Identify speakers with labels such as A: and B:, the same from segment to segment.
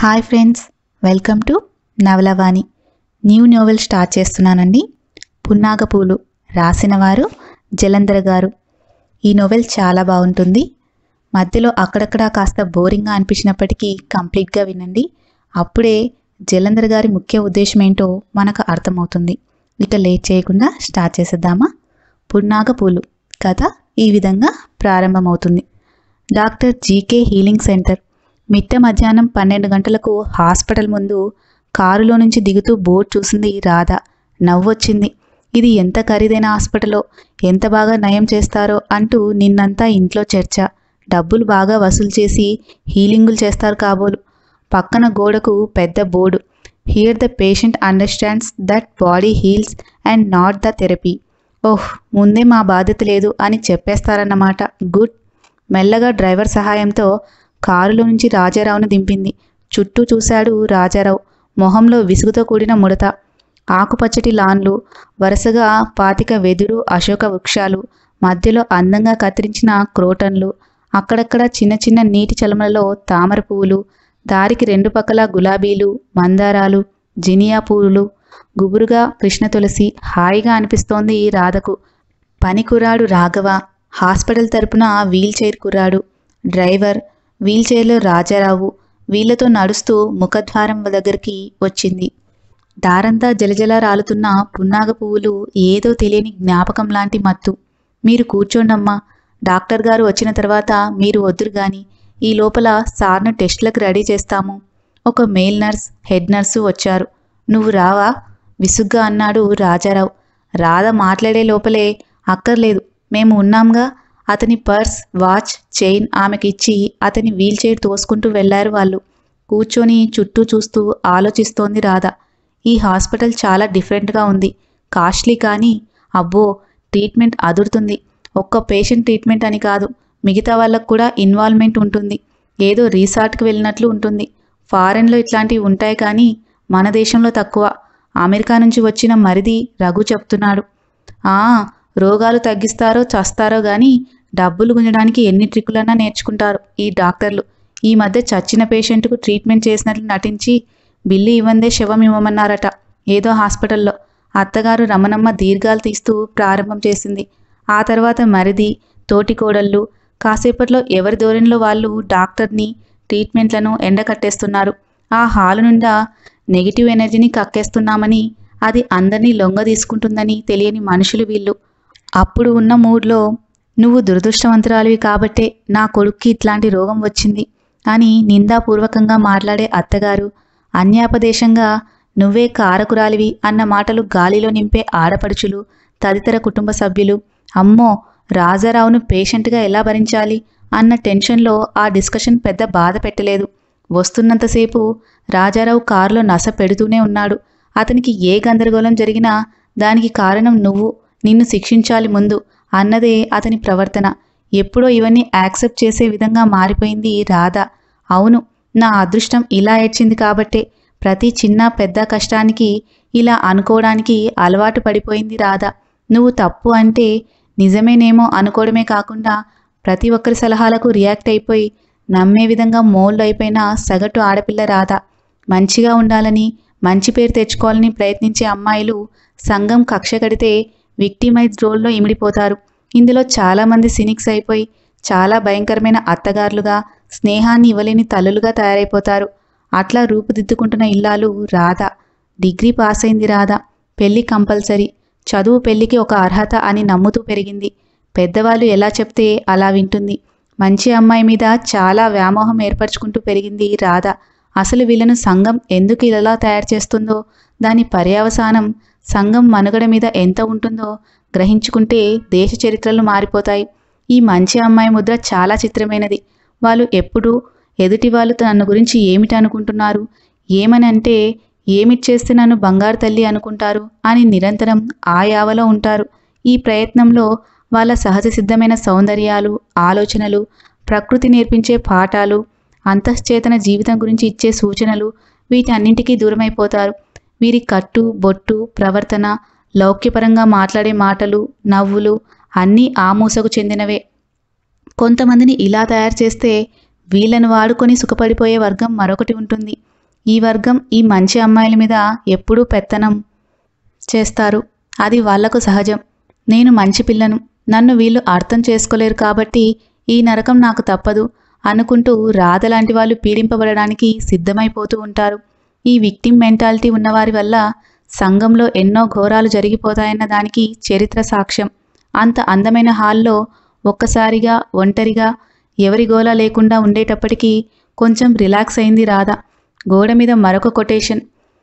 A: Hi friends welcome to Navalavani new novel start చేస్తున్నానండి పున్నాగపూలు రాసిన వారు జలంధర్ గారు ఈ నోవెల్ చాలా బాగుంటుంది మధ్యలో అక్కడక్కడ కాస్త బోరింగ్గా అనిపించినప్పటికీ కంప్లీట్గా వినండి అప్పుడే జలంధర్ గారి ముఖ్య ఉద్దేశం ఏంటో మనకు అర్థమవుతుంది ఇక లేట్ చేయకుండా స్టార్ట్ చేసేద్దామా పున్నాగపూలు కథ ఈ విధంగా ప్రారంభమవుతుంది డాక్టర్ జీకే హీలింగ్ సెంటర్ మిట్ట మధ్యాహ్నం పన్నెండు గంటలకు హాస్పిటల్ ముందు కారులో నుంచి దిగుతూ బోర్డు చూసింది రాధ నవ్వొచ్చింది ఇది ఎంత ఖరీదైన హాస్పిటలో ఎంత బాగా నయం చేస్తారో అంటూ నిన్నంతా ఇంట్లో చర్చ డబ్బులు బాగా వసూలు చేసి హీలింగులు చేస్తారు కాబోలు పక్కన గోడకు పెద్ద board here the patient understands that body heals and not the therapy oh ముందే మా బాధ్యత లేదు అని చెప్పేస్తారన్నమాట గుడ్ మెల్లగా డ్రైవర్ సహాయంతో కారులో నుంచి రాజారావును దింపింది చుట్టూ చూశాడు రాజారావు మొహంలో విసుగుతో కూడిన ముడత ఆకుపచ్చటి లాన్లు వరుసగా పాతిక వెదురు అశోక వృక్షాలు మధ్యలో అందంగా కత్తిరించిన క్రోటన్లు అక్కడక్కడ చిన్న చిన్న నీటి చలమలలో తామర పువ్వులు దారికి రెండు పక్కల గులాబీలు మందారాలు జినియా పువ్వులు గుబురుగా కృష్ణ తులసి హాయిగా అనిపిస్తోంది రాధకు పని కుర్రాడు రాఘవ హాస్పిటల్ తరపున వీల్ చైర్ కుర్రాడు డ్రైవర్ వీల్ చైర్లో రాజారావు వీళ్లతో నడుస్తూ ముఖద్వారం దగ్గరికి వచ్చింది దారంతా జలజల రాలుతున్న పున్నాగ పువ్వులు ఏదో తెలియని జ్ఞాపకం లాంటి మత్తు మీరు కూర్చోండమ్మా డాక్టర్ గారు వచ్చిన తర్వాత మీరు వద్దురు గాని ఈ లోపల సార్ను టెస్టులకు రెడీ చేస్తాము ఒక మేల్ నర్స్ హెడ్ నర్సు వచ్చారు నువ్వు రావా విసుగ్గా అన్నాడు రాజారావు రాధ మాట్లాడే లోపలే అక్కర్లేదు మేము ఉన్నాంగా అతని పర్స్ వాచ్ చైన్ ఆమెకిచ్చి అతని వీల్ చైర్ తోసుకుంటూ వెళ్లారు వాళ్ళు కూర్చొని చుట్టూ చూస్తూ ఆలోచిస్తోంది రాధ ఈ హాస్పిటల్ చాలా డిఫరెంట్గా ఉంది కాస్ట్లీ కానీ అబ్బో ట్రీట్మెంట్ అదురుతుంది ఒక్క పేషెంట్ ట్రీట్మెంట్ అని కాదు మిగతా వాళ్ళకు కూడా ఇన్వాల్వ్మెంట్ ఉంటుంది ఏదో రీసార్ట్కి వెళ్ళినట్లు ఉంటుంది ఫారెన్లో ఇట్లాంటివి ఉంటాయి కానీ మన దేశంలో తక్కువ అమెరికా నుంచి వచ్చిన మరిది రఘు చెప్తున్నాడు ఆ రోగాలు తగ్గిస్తారో చస్తారో గాని డబ్బులు గుంజడానికి ఎన్ని ట్రిక్కులన్నా నేర్చుకుంటారు ఈ డాక్టర్లు ఈ మధ్య చచ్చిన పేషెంట్కు ట్రీట్మెంట్ చేసినట్లు నటించి బిల్లు ఇవ్వందే శవం ఇవ్వమన్నారట ఏదో హాస్పిటల్లో అత్తగారు రమణమ్మ దీర్ఘాలు తీస్తూ ప్రారంభం చేసింది ఆ తర్వాత మరిది తోటి కోడళ్ళు కాసేపట్లో ఎవరి ధోరణిలో వాళ్ళు డాక్టర్ని ట్రీట్మెంట్లను ఎండకట్టేస్తున్నారు ఆ హాలు నుండా నెగిటివ్ ఎనర్జీని కక్కేస్తున్నామని అది అందరినీ లొంగ తీసుకుంటుందని తెలియని మనుషులు వీళ్ళు అప్పుడు ఉన్న మూడ్లో నువ్వు దురదృష్టవంతురాలివి కాబట్టే నా కొడుక్కి ఇట్లాంటి రోగం వచ్చింది అని నిందాపూర్వకంగా మాట్లాడే అత్తగారు అన్యాపదేశంగా నువ్వే కారకురాలివి అన్న మాటలు గాలిలో నింపే ఆడపడుచులు తదితర కుటుంబ సభ్యులు అమ్మో రాజారావును పేషెంట్గా ఎలా భరించాలి అన్న టెన్షన్లో ఆ డిస్కషన్ పెద్ద బాధ పెట్టలేదు వస్తున్నంతసేపు రాజారావు కారులో నస పెడుతూనే ఉన్నాడు అతనికి ఏ గందరగోళం జరిగినా దానికి కారణం నువ్వు నిన్ను శిక్షించాలి ముందు అన్నదే అతని ప్రవర్తన ఎప్పుడో ఇవన్నీ యాక్సెప్ట్ చేసే విధంగా మారిపోయింది రాధ అవును నా అదృష్టం ఇలా ఏడ్చింది కాబట్టే ప్రతి చిన్న పెద్ద కష్టానికి ఇలా అనుకోవడానికి అలవాటు పడిపోయింది రాధ నువ్వు తప్పు అంటే నిజమేనేమో అనుకోవడమే కాకుండా ప్రతి ఒక్కరి సలహాలకు రియాక్ట్ అయిపోయి నమ్మే విధంగా మోల్డ్ అయిపోయిన సగటు ఆడపిల్ల రాధ మంచిగా ఉండాలని మంచి పేరు తెచ్చుకోవాలని ప్రయత్నించే అమ్మాయిలు సంఘం కక్ష కడితే విక్టిమైజ్ రోల్లో ఇమిడిపోతారు ఇందులో చాలామంది సినిక్స్ అయిపోయి చాలా భయంకరమైన అత్తగారులుగా స్నేహాన్ని ఇవ్వలేని తల్లులుగా తయారైపోతారు అట్లా రూపుదిద్దుకుంటున్న ఇల్లాలు రాధ డిగ్రీ పాస్ అయింది రాధ పెళ్లి కంపల్సరీ చదువు పెళ్లికి ఒక అర్హత అని నమ్ముతూ పెరిగింది పెద్దవాళ్ళు ఎలా చెప్తే అలా వింటుంది మంచి అమ్మాయి మీద చాలా వ్యామోహం ఏర్పరచుకుంటూ పెరిగింది రాధ అసలు వీళ్ళను సంఘం ఎందుకు ఇలా తయారు చేస్తుందో దాని పర్యవసానం సంఘం మనుగడ మీద ఎంత ఉంటుందో గ్రహించుకుంటే దేశ చరిత్రలు మారిపోతాయి ఈ మంచి అమ్మాయి ముద్ర చాలా చిత్రమైనది వాళ్ళు ఎప్పుడూ ఎదుటి వాళ్ళు నన్ను గురించి ఏమిటి అనుకుంటున్నారు ఏమని అంటే ఏమిచ్చేస్తే నన్ను బంగారు తల్లి అనుకుంటారు అని నిరంతరం ఆ యావలో ఉంటారు ఈ ప్రయత్నంలో వాళ్ళ సహజ సిద్ధమైన సౌందర్యాలు ఆలోచనలు ప్రకృతి నేర్పించే పాఠాలు అంతశ్చేతన జీవితం గురించి ఇచ్చే సూచనలు వీటన్నింటికీ దూరమైపోతారు వీరి కట్టు బొట్టు ప్రవర్తన లౌక్యపరంగా మాట్లాడే మాటలు నవ్వులు అన్నీ ఆ మూసకు చెందినవే కొంతమందిని ఇలా తయారు చేస్తే వీళ్ళను వాడుకొని సుఖపడిపోయే వర్గం మరొకటి ఉంటుంది ఈ వర్గం ఈ మంచి అమ్మాయిల మీద ఎప్పుడూ పెత్తనం చేస్తారు అది వాళ్లకు సహజం నేను మంచి పిల్లను నన్ను వీళ్ళు అర్థం చేసుకోలేరు కాబట్టి ఈ నరకం నాకు తప్పదు అనుకుంటూ రాధ లాంటి వాళ్ళు పీడింపబడడానికి సిద్ధమైపోతూ ఉంటారు ఈ విక్టిమ్ మెంటాలిటీ ఉన్నవారి వల్ల సంఘంలో ఎన్నో ఘోరాలు జరిగిపోతాయన్న దానికి చరిత్ర సాక్ష్యం అంత అందమైన హాల్లో ఒక్కసారిగా ఒంటరిగా ఎవరి గోల లేకుండా ఉండేటప్పటికీ కొంచెం రిలాక్స్ అయింది రాధ గోడ మీద మరొక quotation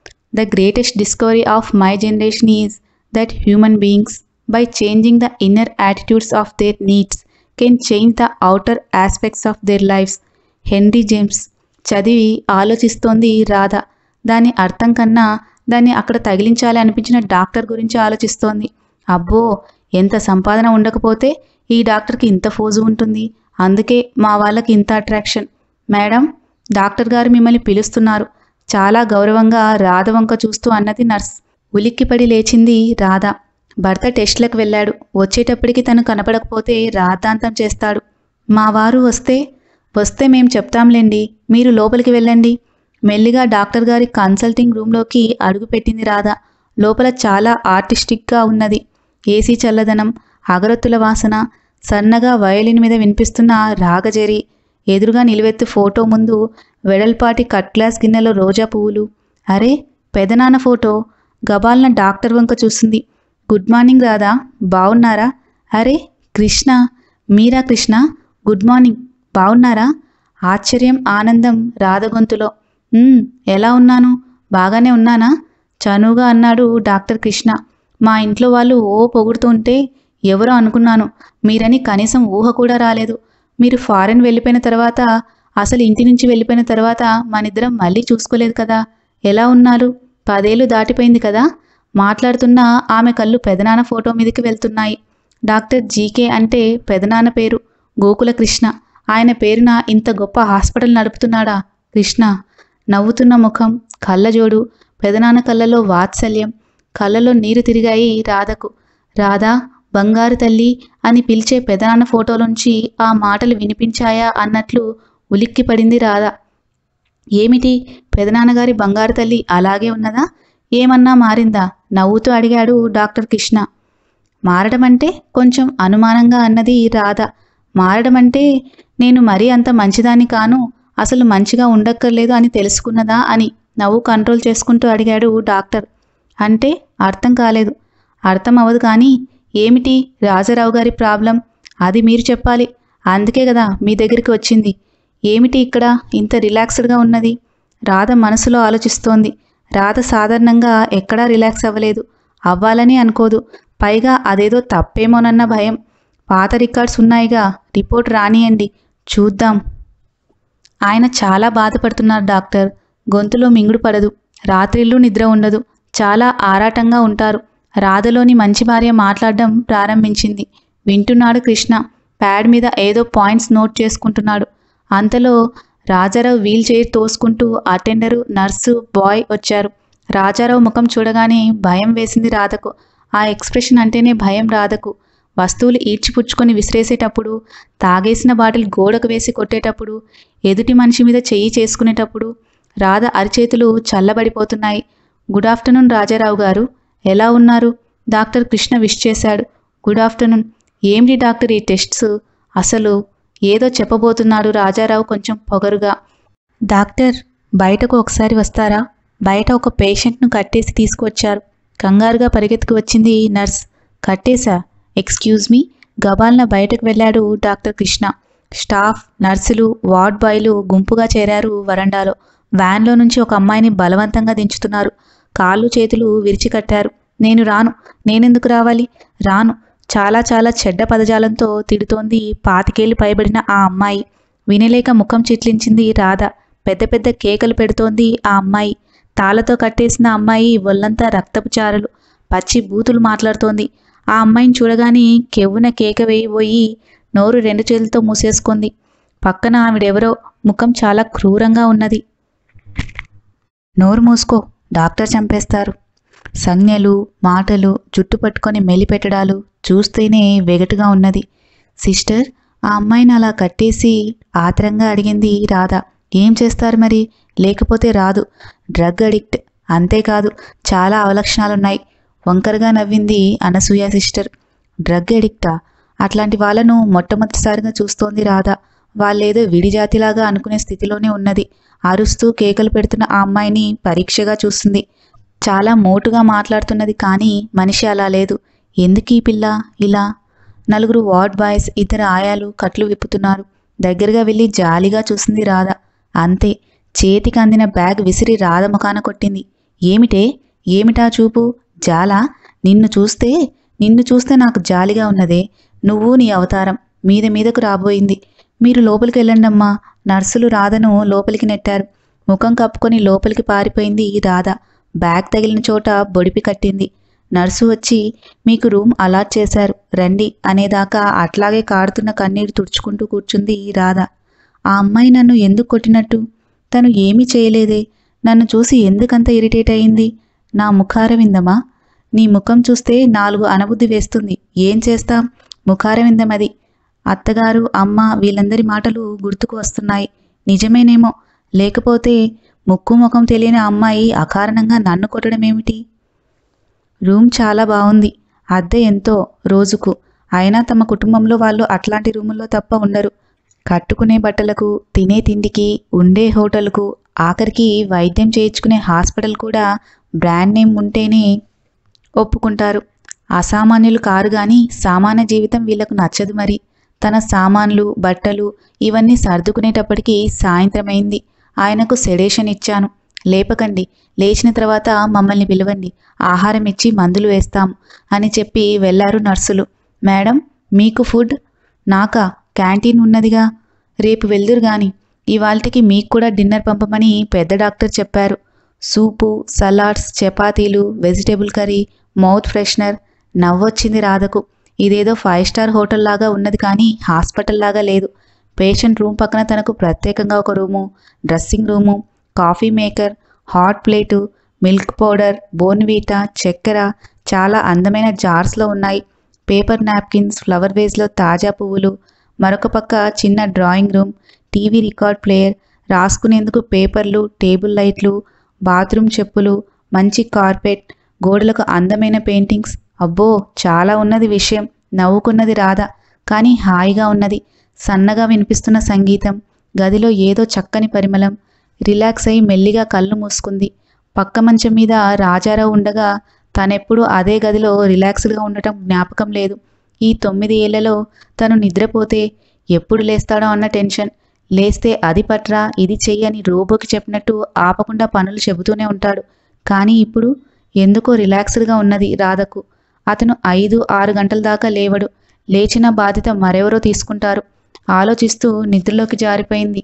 A: the greatest discovery of my generation is that human beings by changing the inner attitudes of their needs can change the outer aspects of their lives Henry James చదివి ఆలోచిస్తోంది రాధ దాని అర్థం కన్నా దాన్ని అక్కడ తగిలించాలి అనిపించిన డాక్టర్ గురించి ఆలోచిస్తోంది అబ్బో ఎంత సంపాదన ఉండకపోతే ఈ డాక్టర్కి ఇంత ఫోజు ఉంటుంది అందుకే మా వాళ్ళకి ఇంత అట్రాక్షన్ మేడం డాక్టర్ గారు మిమ్మల్ని పిలుస్తున్నారు చాలా గౌరవంగా రాధ వంక చూస్తూ అన్నది నర్స్ ఉలిక్కిపడి లేచింది రాధ భర్త టెస్ట్లకు వెళ్ళాడు వచ్చేటప్పటికి తను కనపడకపోతే రాద్ధాంతం చేస్తాడు మా వారు వస్తే వస్తే మేం చెప్తాంలేండి మీరు లోపలికి వెళ్ళండి మెల్లిగా డాక్టర్ గారి కన్సల్టింగ్ రూమ్లోకి అడుగుపెట్టింది రాధ లోపల చాలా ఆర్టిస్టిక్గా ఉన్నది ఏసీ చల్లదనం అగరొత్తుల వాసన సన్నగా వయలిన్ మీద వినిపిస్తున్న రాగజరి ఎదురుగా నిలువెత్తు ఫోటో ముందు వెడల్పాటి కట్ గ్లాస్ గిన్నెలో రోజా పువ్వులు అరే పెదనాన్న ఫోటో గబాల్న డాక్టర్ వంక చూసింది గుడ్ మార్నింగ్ రాధా బాగున్నారా అరే కృష్ణ మీరా కృష్ణ గుడ్ మార్నింగ్ బాగున్నారా ఆశ్చర్యం ఆనందం రాధ గొంతులో "ఉమ్, ఎలా ఉన్నాను బాగానే ఉన్నానా చనువుగా అన్నాడు డాక్టర్ కృష్ణ మా ఇంట్లో వాళ్ళు ఓ పొగుడుతుంటే ఎవరో అనుకున్నాను మీరని కనీసం ఊహ కూడా రాలేదు మీరు ఫారెన్ వెళ్ళిపోయిన తర్వాత అసలు ఇంటి నుంచి వెళ్ళిపోయిన తర్వాత మనిద్దరం మళ్ళీ చూసుకోలేదు కదా ఎలా ఉన్నారు పదేళ్ళు దాటిపోయింది కదా మాట్లాడుతున్నా ఆమె కళ్ళు పెదనాన్న ఫోటో మీదకి వెళ్తున్నాయి డాక్టర్ జీకే అంటే పెదనాన్న పేరు గోకుల కృష్ణ ఆయన పేరున ఇంత గొప్ప హాస్పిటల్ నడుపుతున్నాడా కృష్ణ నవ్వుతున్న ముఖం కళ్ళజోడు పెదనాన్న కళ్ళలో వాత్సల్యం కళ్ళలో నీరు తిరిగాయి రాధకు రాధా బంగారు తల్లి అని పిలిచే పెదనాన్న ఫోటోలోంచి ఆ మాటలు వినిపించాయా అన్నట్లు ఉలిక్కిపడింది రాధ ఏమిటి పెదనాన్నగారి బంగారు తల్లి అలాగే ఉన్నదా ఏమన్నా మారిందా నవ్వుతూ అడిగాడు డాక్టర్ కృష్ణ మారడం అంటే కొంచెం అనుమానంగా అన్నది రాధ మారడం అంటే నేను మరీ అంత మంచిదాన్ని కాను అసలు మంచిగా ఉండక్కర్లేదు అని తెలుసుకున్నదా అని నవ్వు కంట్రోల్ చేసుకుంటూ అడిగాడు డాక్టర్ అంటే అర్థం కాలేదు అర్థం అవ్వదు కానీ ఏమిటి రాజారావు గారి ప్రాబ్లం అది మీరు చెప్పాలి అందుకే కదా మీ దగ్గరికి వచ్చింది ఏమిటి ఇక్కడ ఇంత రిలాక్స్డ్గా ఉన్నది రాధ మనసులో ఆలోచిస్తోంది రాధ సాధారణంగా ఎక్కడా రిలాక్స్ అవ్వలేదు అవ్వాలని అనుకోదు పైగా అదేదో తప్పేమోనన్న భయం పాత రికార్డ్స్ ఉన్నాయిగా రిపోర్ట్ రానియండి చూద్దాం ఆయన చాలా బాధపడుతున్నారు డాక్టర్ గొంతులో మింగుడు పడదు రాత్రిళ్ళు నిద్ర ఉండదు చాలా ఆరాటంగా ఉంటారు రాధలోని మంచి భార్య మాట్లాడడం ప్రారంభించింది వింటున్నాడు కృష్ణ ప్యాడ్ మీద ఏదో పాయింట్స్ నోట్ చేసుకుంటున్నాడు అంతలో రాజారావు వీల్ చైర్ తోసుకుంటూ అటెండరు నర్సు బాయ్ వచ్చారు రాజారావు ముఖం చూడగానే భయం వేసింది రాధకు ఆ ఎక్స్ప్రెషన్ అంటేనే భయం రాధకు వస్తువులు ఈడ్చిపుచ్చుకొని విసిరేసేటప్పుడు తాగేసిన బాటిల్ గోడకు వేసి కొట్టేటప్పుడు ఎదుటి మనిషి మీద చెయ్యి చేసుకునేటప్పుడు రాధ అరిచేతులు చల్లబడిపోతున్నాయి గుడ్ ఆఫ్టర్నూన్ రాజారావు గారు ఎలా ఉన్నారు డాక్టర్ కృష్ణ విష్ చేశాడు గుడ్ ఆఫ్టర్నూన్ ఏమిటి డాక్టర్ ఈ టెస్ట్స్ అసలు ఏదో చెప్పబోతున్నాడు రాజారావు కొంచెం పొగరుగా డాక్టర్ బయటకు ఒకసారి వస్తారా బయట ఒక పేషెంట్ను కట్టేసి తీసుకువచ్చారు కంగారుగా పరిగెత్తుకు వచ్చింది నర్స్ కట్టేశా ఎక్స్క్యూజ్ మీ గబాల్న బయటకు వెళ్ళాడు డాక్టర్ కృష్ణ స్టాఫ్ నర్సులు వార్డ్ బాయ్లు గుంపుగా చేరారు వరండాలో వ్యాన్లో నుంచి ఒక అమ్మాయిని బలవంతంగా దించుతున్నారు కాళ్ళు చేతులు విరిచి కట్టారు నేను రాను నేనెందుకు రావాలి రాను చాలా చాలా చెడ్డ పదజాలంతో తిడుతోంది పాతికేళ్లు పైబడిన ఆ అమ్మాయి వినలేక ముఖం చిట్లించింది రాధ పెద్ద పెద్ద కేకలు పెడుతోంది ఆ అమ్మాయి తాళతో కట్టేసిన అమ్మాయి ఒళ్ళంతా రక్తపు చారలు పచ్చి బూతులు మాట్లాడుతోంది ఆ అమ్మాయిని చూడగానే కెవ్వున కేక వేయబోయి నోరు రెండు చేతులతో మూసేసుకుంది పక్కన ఆవిడెవరో ముఖం చాలా క్రూరంగా ఉన్నది నోరు మూసుకో డాక్టర్ చంపేస్తారు సంజ్ఞలు మాటలు జుట్టు పట్టుకొని మెలిపెట్టడాలు చూస్తేనే వెగటుగా ఉన్నది సిస్టర్ ఆ అమ్మాయిని అలా కట్టేసి ఆత్రంగా అడిగింది రాధ ఏం చేస్తారు మరి లేకపోతే రాదు డ్రగ్ అడిక్ట్ అంతేకాదు చాలా అవలక్షణాలున్నాయి వంకరగా నవ్వింది అనసూయ సిస్టర్ డ్రగ్ అడిక్టా అట్లాంటి వాళ్ళను మొట్టమొదటిసారిగా చూస్తోంది రాధా వాళ్ళేదో విడిజాతిలాగా అనుకునే స్థితిలోనే ఉన్నది అరుస్తూ కేకలు పెడుతున్న ఆ అమ్మాయిని పరీక్షగా చూస్తుంది చాలా మోటుగా మాట్లాడుతున్నది కానీ మనిషి అలా లేదు ఎందుకు ఈ పిల్ల ఇలా నలుగురు వార్డ్ బాయ్స్ ఇద్దరు ఆయాలు కట్లు విప్పుతున్నారు దగ్గరగా వెళ్ళి జాలిగా చూసింది రాధ అంతే చేతికి అందిన బ్యాగ్ విసిరి రాధ ముఖాన కొట్టింది ఏమిటే ఏమిటా చూపు జాలా నిన్ను చూస్తే నిన్ను చూస్తే నాకు జాలిగా ఉన్నదే నువ్వు నీ అవతారం మీద మీదకు రాబోయింది మీరు లోపలికి వెళ్ళండమ్మా నర్సులు రాధను లోపలికి నెట్టారు ముఖం కప్పుకొని లోపలికి పారిపోయింది రాధ బ్యాగ్ తగిలిన చోట బొడిపి కట్టింది నర్సు వచ్చి మీకు రూమ్ అలాట్ చేశారు రండి అనేదాకా అట్లాగే కాడుతున్న కన్నీరు తుడుచుకుంటూ కూర్చుంది రాధ ఆ అమ్మాయి నన్ను ఎందుకు కొట్టినట్టు తను ఏమీ చేయలేదే నన్ను చూసి ఎందుకంత ఇరిటేట్ అయింది నా ముఖారవిందమా నీ ముఖం చూస్తే నాలుగు అనబుద్ధి వేస్తుంది ఏం చేస్తాం ముఖారవిందమది అత్తగారు అమ్మ వీళ్ళందరి మాటలు గుర్తుకు వస్తున్నాయి నిజమేనేమో లేకపోతే ముక్కు ముఖం తెలియని అమ్మాయి అకారణంగా నన్ను కొట్టడమేమిటి రూమ్ చాలా బాగుంది అద్దె ఎంతో రోజుకు అయినా తమ కుటుంబంలో వాళ్ళు అట్లాంటి రూముల్లో తప్ప ఉండరు కట్టుకునే బట్టలకు తినే తిండికి ఉండే హోటల్కు ఆఖరికి వైద్యం చేయించుకునే హాస్పిటల్ కూడా బ్రాండ్ నేమ్ ఉంటేనే ఒప్పుకుంటారు అసామాన్యులు కారు గాని సామాన్య జీవితం వీళ్ళకు నచ్చదు మరి తన సామాన్లు బట్టలు ఇవన్నీ సర్దుకునేటప్పటికీ సాయంత్రమైంది ఆయనకు సెడేషన్ ఇచ్చాను లేపకండి లేచిన తర్వాత మమ్మల్ని పిలవండి ఆహారం ఇచ్చి మందులు వేస్తాం అని చెప్పి వెళ్ళారు నర్సులు మేడం మీకు ఫుడ్ నాకా క్యాంటీన్ ఉన్నదిగా రేపు వెళ్దురు గాని ఇవాళకి మీకు కూడా డిన్నర్ పంపమని పెద్ద డాక్టర్ చెప్పారు సూపు సలాడ్స్ చపాతీలు వెజిటేబుల్ కర్రీ మౌత్ ఫ్రెషనర్ నవ్వొచ్చింది రాధకు ఇదేదో ఫైవ్ స్టార్ హోటల్ లాగా ఉన్నది కానీ హాస్పిటల్ లాగా లేదు పేషెంట్ రూమ్ పక్కన తనకు ప్రత్యేకంగా ఒక room dressing room coffee maker hot plate milk powder Bournvita చక్కెర చాలా అందమైన జార్స్లో ఉన్నాయి పేపర్ నాప్కిన్స్ ఫ్లవర్ వేస్లో తాజా పువ్వులు మరొక పక్క చిన్న drawing room TV record player రాసుకునేందుకు పేపర్లు టేబుల్ లైట్లు బాత్రూమ్ చెప్పులు మంచి కార్పెట్ గోడలకు అందమైన పెయింటింగ్స్ అబ్బో చాలా ఉన్నది విషయం నవ్వుకున్నది రాధ కానీ హాయిగా ఉన్నది సన్నగా వినిపిస్తున్న సంగీతం గదిలో ఏదో చక్కని పరిమళం రిలాక్స్ అయి మెల్లిగా కళ్ళు మూసుకుంది పక్క మంచం మీద రాజారావు ఉండగా తనెప్పుడు అదే గదిలో రిలాక్స్డ్గా ఉండటం జ్ఞాపకం లేదు ఈ తొమ్మిది ఏళ్లలో తను నిద్రపోతే ఎప్పుడు లేస్తాడో అన్న టెన్షన్ లేస్తే అది పట్రా ఇది చెయ్యి అని రోబోకి చెప్పినట్టు ఆపకుండా పనులు చెబుతూనే ఉంటాడు కానీ ఇప్పుడు ఎందుకో రిలాక్స్డ్గా ఉన్నది రాధకు అతను ఐదు ఆరు గంటల దాకా లేవడు లేచిన బాధ్యత మరెవరో తీసుకుంటారు ఆలోచిస్తూ నిద్రలోకి జారిపోయింది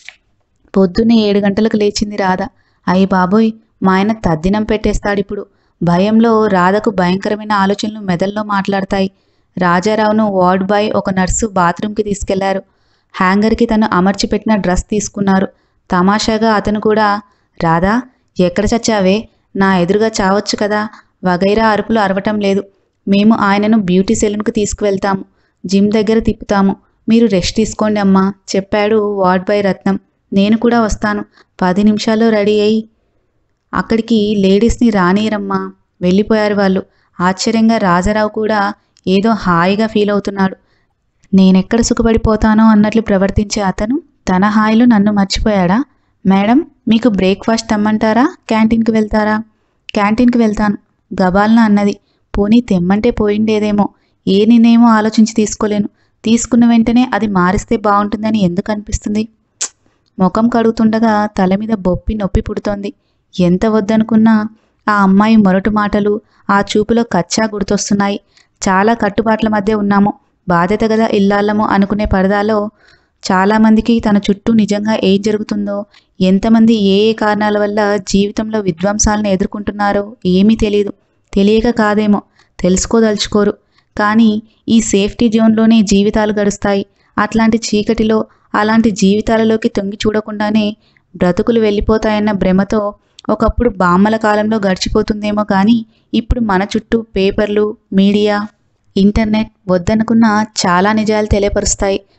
A: పొద్దున్నే ఏడు గంటలకు లేచింది రాధ అయ్యి బాబోయ్ మా ఆయన తద్దినం పెట్టేస్తాడిప్పుడు భయంలో రాధకు భయంకరమైన ఆలోచనలు మెదల్లో మాట్లాడతాయి రాజారావును వార్డ్ బాయ్ ఒక నర్సు బాత్రూంకి తీసుకెళ్లారు హ్యాంగర్కి తను అమర్చిపెట్టిన డ్రెస్ తీసుకున్నారు తమాషాగా అతను కూడా రాధా ఎక్కడ చచ్చావే నా ఎదురుగా చావచ్చు కదా వగైరా అరుపులు అరవటం లేదు మేము ఆయనను బ్యూటీ సెలూన్కి తీసుకువెళ్తాము జిమ్ దగ్గర తిప్పుతాము మీరు రెస్ట్ తీసుకోండి అమ్మా చెప్పాడు వార్డ్ బాయ్ రత్నం నేను కూడా వస్తాను పది నిమిషాల్లో రెడీ అయ్యి అక్కడికి లేడీస్ని రానియరమ్మా వెళ్ళిపోయారు వాళ్ళు ఆశ్చర్యంగా రాజారావు కూడా ఏదో హాయిగా ఫీల్ అవుతున్నాడు నేనెక్కడ సుఖపడిపోతానో అన్నట్లు ప్రవర్తించే అతను తన హాయిలో నన్ను మర్చిపోయాడా మేడం మీకు బ్రేక్ఫాస్ట్ తెమ్మంటారా క్యాంటీన్కి వెళ్తారా క్యాంటీన్కి వెళ్తాను గబాల్న అన్నది పోనీ తెమ్మంటే పోయిండేదేమో ఏ నేనేమో ఆలోచించి తీసుకోలేను తీసుకున్న వెంటనే అది మారిస్తే బాగుంటుందని ఎందుకు అనిపిస్తుంది ప్చ్! ముఖం కడుగుతుండగా తల మీద బొప్పి నొప్పి పుడుతోంది ఎంత వద్దనుకున్నా ఆ అమ్మాయి మొరటు మాటలు ఆ చూపులో కచ్చా గుర్తొస్తున్నాయి చాలా కట్టుబాట్ల మధ్య ఉన్నాము బాధ్యత గల ఇల్లాళ్ళము అనుకునే పరదాలో చాలామందికి తన చుట్టూ నిజంగా ఏం జరుగుతుందో ఎంతమంది ఏ ఏ కారణాల వల్ల జీవితంలో విధ్వంసాలను ఎదుర్కొంటున్నారో ఏమీ తెలియదు తెలియక కాదేమో తెలుసుకోదలుచుకోరు కానీ ఈ సేఫ్టీ జోన్లోనే జీవితాలు గడుస్తాయి అట్లాంటి చీకటిలో అలాంటి జీవితాలలోకి తొంగి చూడకుండానే బ్రతుకులు వెళ్ళిపోతాయన్న భ్రమతో ఒకప్పుడు బామ్మల కాలంలో గడిచిపోతుందేమో కానీ ఇప్పుడు మన చుట్టూ పేపర్లు మీడియా ఇంటర్నెట్ వద్దనుకున్న చాలా నిజాలు తెలియపరుస్తాయి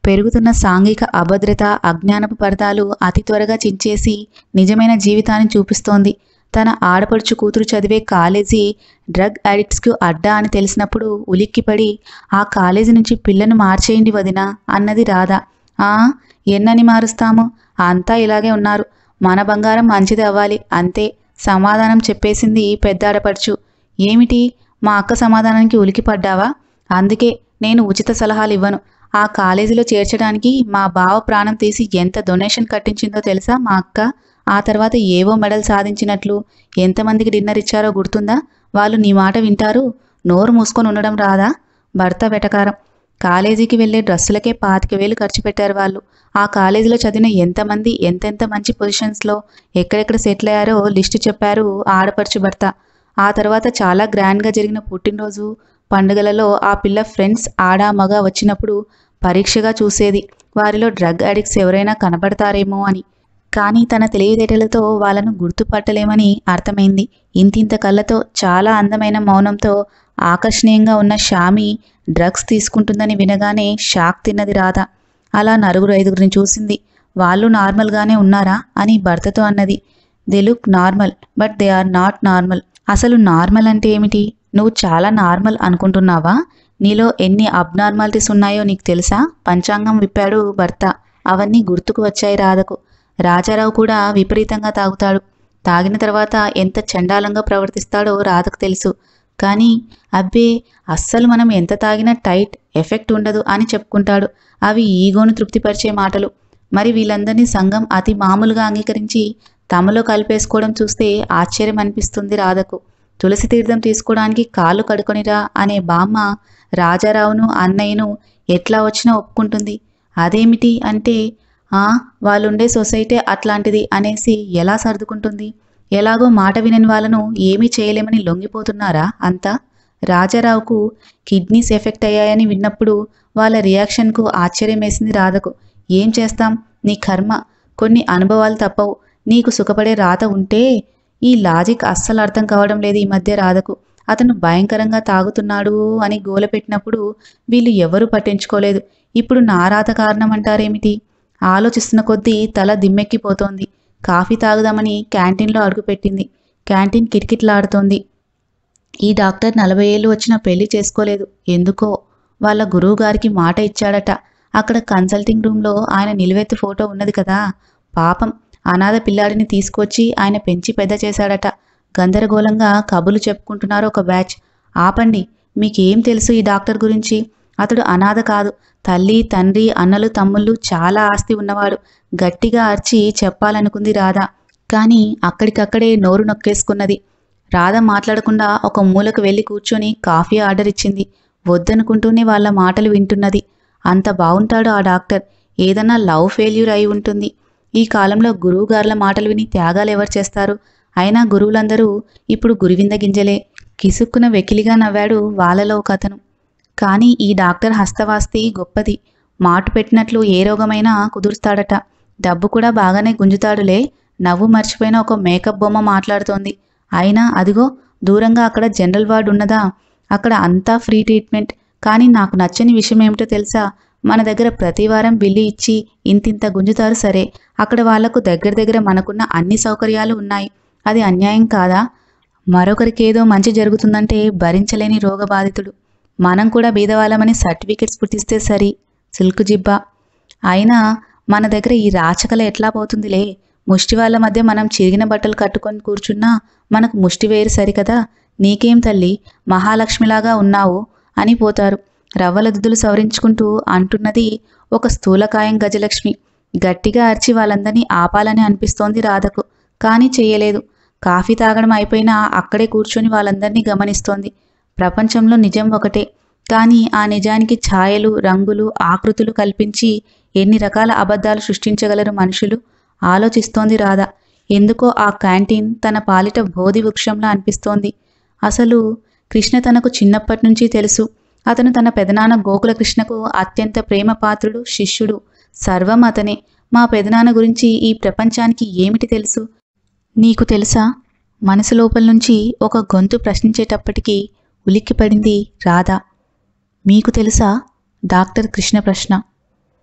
A: పెరుగుతున్న సాంఘిక అభద్రత అజ్ఞానపు పరదాలు అతి త్వరగా చించేసి నిజమైన జీవితాన్ని చూపిస్తోంది తన ఆడపడుచు కూతురు చదివే కాలేజీ డ్రగ్ అడిక్ట్స్కు అడ్డా అని తెలిసినప్పుడు ఉలిక్కిపడి ఆ కాలేజీ నుంచి పిల్లను మార్చేయండి వదినా అన్నది రాధ ఆ ఎన్నని మారుస్తాము అంతా ఇలాగే ఉన్నారు మన బంగారం మంచిది అవ్వాలి అంతే సమాధానం చెప్పేసింది పెద్ద ఆడపడుచు ఏమిటి మా అక్క సమాధానానికి ఉలికిపడ్డావా అందుకే నేను ఉచిత సలహాలు ఇవ్వను ఆ కాలేజీలో చేర్చడానికి మా బావ ప్రాణం తీసి ఎంత డొనేషన్ కట్టించిందో తెలుసా మా అక్క ఆ తర్వాత ఏవో మెడల్ సాధించినట్లు ఎంతమందికి డిన్నర్ ఇచ్చారో గుర్తుందా వాళ్ళు నీ మాట వింటారు నోరు మూసుకొని ఉండడం రాదా భర్త వెటకారం కాలేజీకి వెళ్ళే డ్రెస్సులకే పాతిక వేలు ఖర్చు పెట్టారు వాళ్ళు ఆ కాలేజీలో చదివిన ఎంతమంది ఎంతెంత మంచి పొజిషన్స్లో ఎక్కడెక్కడ సెటిల్ అయ్యారో లిస్టు చెప్పారు ఆడపడుచు భర్త ఆ తర్వాత చాలా గ్రాండ్గా జరిగిన పుట్టినరోజు పండుగలలో ఆ పిల్ల ఫ్రెండ్స్ ఆడ మగ వచ్చినప్పుడు పరీక్షగా చూసేది వారిలో డ్రగ్ అడిక్ట్స్ ఎవరైనా కనబడతారేమో అని కానీ తన తెలివితేటలతో వాళ్ళను గుర్తుపట్టలేమని అర్థమైంది ఇంతింత కళ్ళతో చాలా అందమైన మౌనంతో ఆకర్షణీయంగా ఉన్న షామి డ్రగ్స్ తీసుకుంటుందని వినగానే షాక్ తిన్నది రాధ అలా నలుగురు ఐదుగురిని చూసింది వాళ్ళు నార్మల్గానే ఉన్నారా అని భర్తతో అన్నది they look normal but they are not normal అసలు నార్మల్ అంటే ఏమిటి నువ్వు చాలా నార్మల్ అనుకుంటున్నావా నీలో ఎన్ని అబ్నార్మాలిటీస్ ఉన్నాయో నీకు తెలుసా పంచాంగం విప్పాడు భర్త అవన్నీ గుర్తుకు వచ్చాయి రాధకు రాజారావు కూడా విపరీతంగా తాగుతాడు తాగిన తర్వాత ఎంత చండాలంగా ప్రవర్తిస్తాడో రాధకు తెలుసు కానీ అబ్బే అస్సలు మనం ఎంత తాగినా టైట్ ఎఫెక్ట్ ఉండదు అని చెప్పుకుంటాడు అవి ఈగోను తృప్తిపరిచే మాటలు మరి వీళ్ళందరినీ సంఘం అతి మామూలుగా అంగీకరించి తమలో కలిపేసుకోవడం చూస్తే ఆశ్చర్యం అనిపిస్తుంది రాధకు తులసి తీర్థం తీసుకోవడానికి కాళ్ళు కడుకొనిరా అనే బామ్మ రాజారావును అన్నయ్యను ఎట్లా వచ్చినా ఒప్పుకుంటుంది అదేమిటి అంటే ఆ వాళ్ళుండే సొసైటీ అట్లాంటిది అనేసి ఎలా సర్దుకుంటుంది ఎలాగో మాట వినని వాళ్ళను ఏమీ చేయలేమని లొంగిపోతున్నారా అంతా రాజారావుకు కిడ్నీస్ ఎఫెక్ట్ అయ్యాయని విన్నప్పుడు వాళ్ళ రియాక్షన్కు ఆశ్చర్యం వేసింది రాధకు ఏం చేస్తాం నీ కర్మ కొన్ని అనుభవాలు తప్పవు నీకు సుఖపడే రాత ఉంటే ఈ లాజిక్ అస్సలు అర్థం కావడం లేదు ఈ మధ్య రాధకు అతను భయంకరంగా తాగుతున్నాడు అని గోల పెట్టినప్పుడు వీళ్ళు ఎవరూ పట్టించుకోలేదు ఇప్పుడు నా రాత కారణం అంటారేమిటి ఆలోచిస్తున్న కొద్దీ తల దిమ్మెక్కిపోతోంది కాఫీ తాగుదామని క్యాంటీన్లో అడుగుపెట్టింది క్యాంటీన్ కిటకిటలాడుతోంది ఈ డాక్టర్ నలభై ఏళ్ళు వచ్చినా పెళ్లి చేసుకోలేదు ఎందుకో వాళ్ళ గురువు గారికి మాట ఇచ్చాడట అక్కడ కన్సల్టింగ్ రూమ్లో ఆయన నిలువెత్తు ఫోటో ఉన్నది కదా పాపం అనాథ పిల్లాడిని తీసుకొచ్చి ఆయన పెంచి పెద్ద చేశాడట గందరగోళంగా కబులు చెప్పుకుంటున్నారు ఒక బ్యాచ్ ఆపండి మీకేం తెలుసు ఈ డాక్టర్ గురించి అతడు అనాథ కాదు తల్లి తండ్రి అన్నలు తమ్ముళ్ళు చాలా ఆస్తి ఉన్నవాడు గట్టిగా అర్చి చెప్పాలనుకుంది రాధ కానీ అక్కడికక్కడే నోరు నొక్కేసుకున్నది రాధ మాట్లాడకుండా ఒక మూలకు వెళ్ళి కూర్చొని కాఫీ ఆర్డర్ ఇచ్చింది వద్దనుకుంటూనే వాళ్ళ మాటలు వింటున్నది అంత బాగుంటాడు ఆ డాక్టర్ ఏదన్నా లవ్ ఫెయిల్యూర్ అయి ఉంటుంది ఈ కాలంలో గురువుగార్ల మాటలు విని త్యాగాలు ఎవరు చేస్తారు అయినా గురువులందరూ ఇప్పుడు గురివింద గింజలే కిసుక్కున వెకిలిగా నవ్వాడు వాళ్ళలో ఒక అతను కానీ ఈ డాక్టర్ హస్తవాస్తి గొప్పది మాటు పెట్టినట్లు ఏ రోగమైనా కుదురుస్తాడట డబ్బు కూడా బాగానే గుంజుతాడులే నవ్వు మర్చిపోయిన ఒక మేకప్ బొమ్మ మాట్లాడుతోంది అయినా అదిగో దూరంగా అక్కడ జనరల్ వార్డ్ ఉన్నదా అక్కడ అంతా ఫ్రీ ట్రీట్మెంట్ కానీ నాకు నచ్చని విషయం ఏమిటో తెలుసా మన దగ్గర ప్రతి వారం బిల్లు ఇచ్చి ఇంతింత గుంజుతారు సరే అక్కడ వాళ్లకు దగ్గర దగ్గర మనకున్న అన్ని సౌకర్యాలు ఉన్నాయి అది అన్యాయం కాదా మరొకరికేదో మంచి జరుగుతుందంటే భరించలేని రోగబాధితుడు మనం కూడా బీదవాళ్ళమని సర్టిఫికెట్స్ పుట్టిస్తే సరి సిల్క్ జిబ్బా అయినా మన దగ్గర ఈ రాచకల ఎట్లా పోతుందిలే ముష్టి వాళ్ళ మధ్య మనం చిరిగిన బట్టలు కట్టుకొని కూర్చున్నా మనకు ముష్టి వేరు సరికదా నీకేం తల్లి మహాలక్ష్మిలాగా ఉన్నావు అని పోతారు రవ్వల దుద్దులు సవరించుకుంటూ అంటున్నది ఒక స్థూలకాయం గజలక్ష్మి గట్టిగా అరిచి వాళ్ళందరినీ ఆపాలని అనిపిస్తోంది రాధకు కానీ చెయ్యలేదు కాఫీ తాగడం అయిపోయినా అక్కడే కూర్చొని వాళ్ళందరినీ గమనిస్తోంది ప్రపంచంలో నిజం ఒకటే కానీ ఆ నిజానికి ఛాయలు రంగులు ఆకృతులు కల్పించి ఎన్ని రకాల అబద్ధాలు సృష్టించగలరు మనుషులు ఆలోచిస్తోంది రాధ ఎందుకో ఆ క్యాంటీన్ తన పాలిట బోధి వృక్షంలా అనిపిస్తోంది అసలు కృష్ణ తనకు చిన్నప్పటి నుంచి తెలుసు అతను తన పెదనాన్న గోకుల కృష్ణకు అత్యంత ప్రేమపాత్రుడు శిష్యుడు సర్వం అతనే మా పెదనాన్న గురించి ఈ ప్రపంచానికి ఏమిటి తెలుసు నీకు తెలుసా మనసు లోపల నుంచి ఒక గొంతు ప్రశ్నించేటప్పటికీ ఉలిక్కిపడింది రాధ మీకు తెలుసా డాక్టర్ కృష్ణ ప్రశ్న